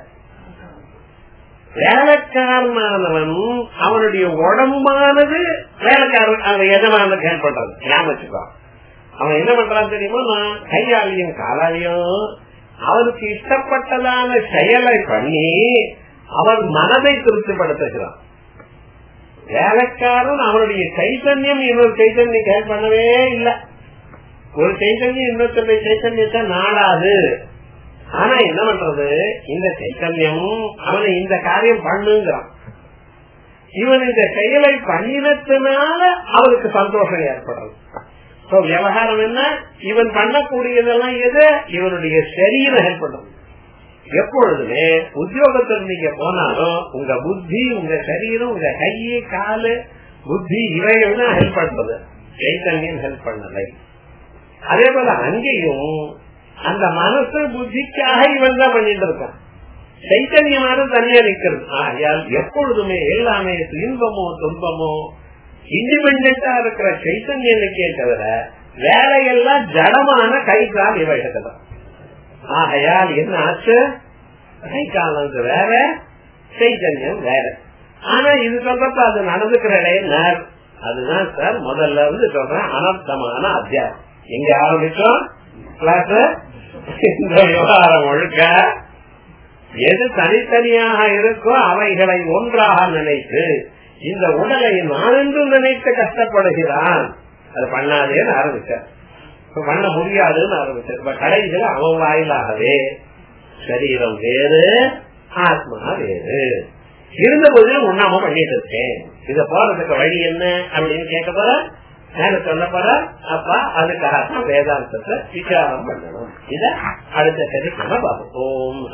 வேலைக்காரனானவன் அவனுடைய உடம்பானது வேலைக்காரன் அவன் எஜமானுக்கு ஹெல்ப் பண்றது ஞாபகம் அவன் என்ன பண்றான் தெரியுமா நான் கையாலையும் காலாலையும் அவனுக்கு இஷ்டப்பட்டதான செயலை பண்ணி அவன் மனதை திருப்திப்படுத்துகிறான் வேலைக்காரன் அவனுடைய சைத்தன்யம் இன்னொரு சைத்தன்யம் ஹெல்ப் பண்ணவே இல்லை ஒரு சைத்தன்யம் இன்னொருத்தருடைய சைத்தன்யத்தை நாடாது ஆனா என்ன பண்றது இந்த சைத்தன்யம் அவனை இந்த காரியம் பண்ணுங்கிறான் இவன் இந்த செயலை பண்ணினத்தினால அவனுக்கு சந்தோஷம் ஏற்படுறது விவகாரம் என்ன இவன் பண்ணக்கூடியதெல்லாம் எது இவனுடைய சரீரம் ஹெல்ப் பண்றது எப்பொழுதுமே உத்தியோகத்தில் நீங்க போனாலும் உங்க புத்தி உங்க சரீரம் உங்க கையை காலு புத்தி இவையெல்லாம் ஹெல்ப் பண்றது சைத்தன்யம் ஹெல்ப் பண்ணலை அதே போல அங்கேயும் அந்த மனசு புத்திக்காக இவன் தான் பண்ணிட்டு இருக்கான் சைத்தன்யமான தனியா நிக்கிறது ஆகையால் எப்பொழுதுமே எல்லாமே இன்பமோ துன்பமோ இண்டிபெண்டா இருக்கிற சைத்தன்யனுக்கே தவிர வேலையெல்லாம் ஜடமான கை கால் இவைகள் தான் ஆகையால் என்ன ஆச்சு கை காலத்து வேற சைத்தன்யம் வேற ஆனா இது சொல்றப்ப அது நடந்துக்கிற இடையில அதுதான் சார் முதல்ல இருந்து சொல்றேன் அனர்த்தமான அத்தியாயம் எங்க ஆரம்பிச்சோம் கிளாஸ் இந்த விவகாரம் ஒழுக்க எது தனித்தனியாக இருக்கோ அவைகளை ஒன்றாக நினைத்து இந்த உடலை நானென்று நினைத்து கஷ்டப்படுகிறான் அது பண்ணாதேன்னு ஆரம்பிச்சார் பண்ண முடியாதுன்னு ஆரம்பிச்சார் இப்ப கடைசியில் அவன் வாயிலாகவே சரீரம் வேறு ஆத்மா வேறு இருந்த போதிலும் உண்ணாம பண்ணிட்டு இருக்கேன் இத போறதுக்கு வழி என்ன அப்படின்னு கேட்க போற மேல சொல்ல போற அப்ப அதுக்காக வேதாந்தத்தை விசாரம் பண்ணணும் இத அடுத்த சனிக்கிழமை பார்ப்போம் ஓம்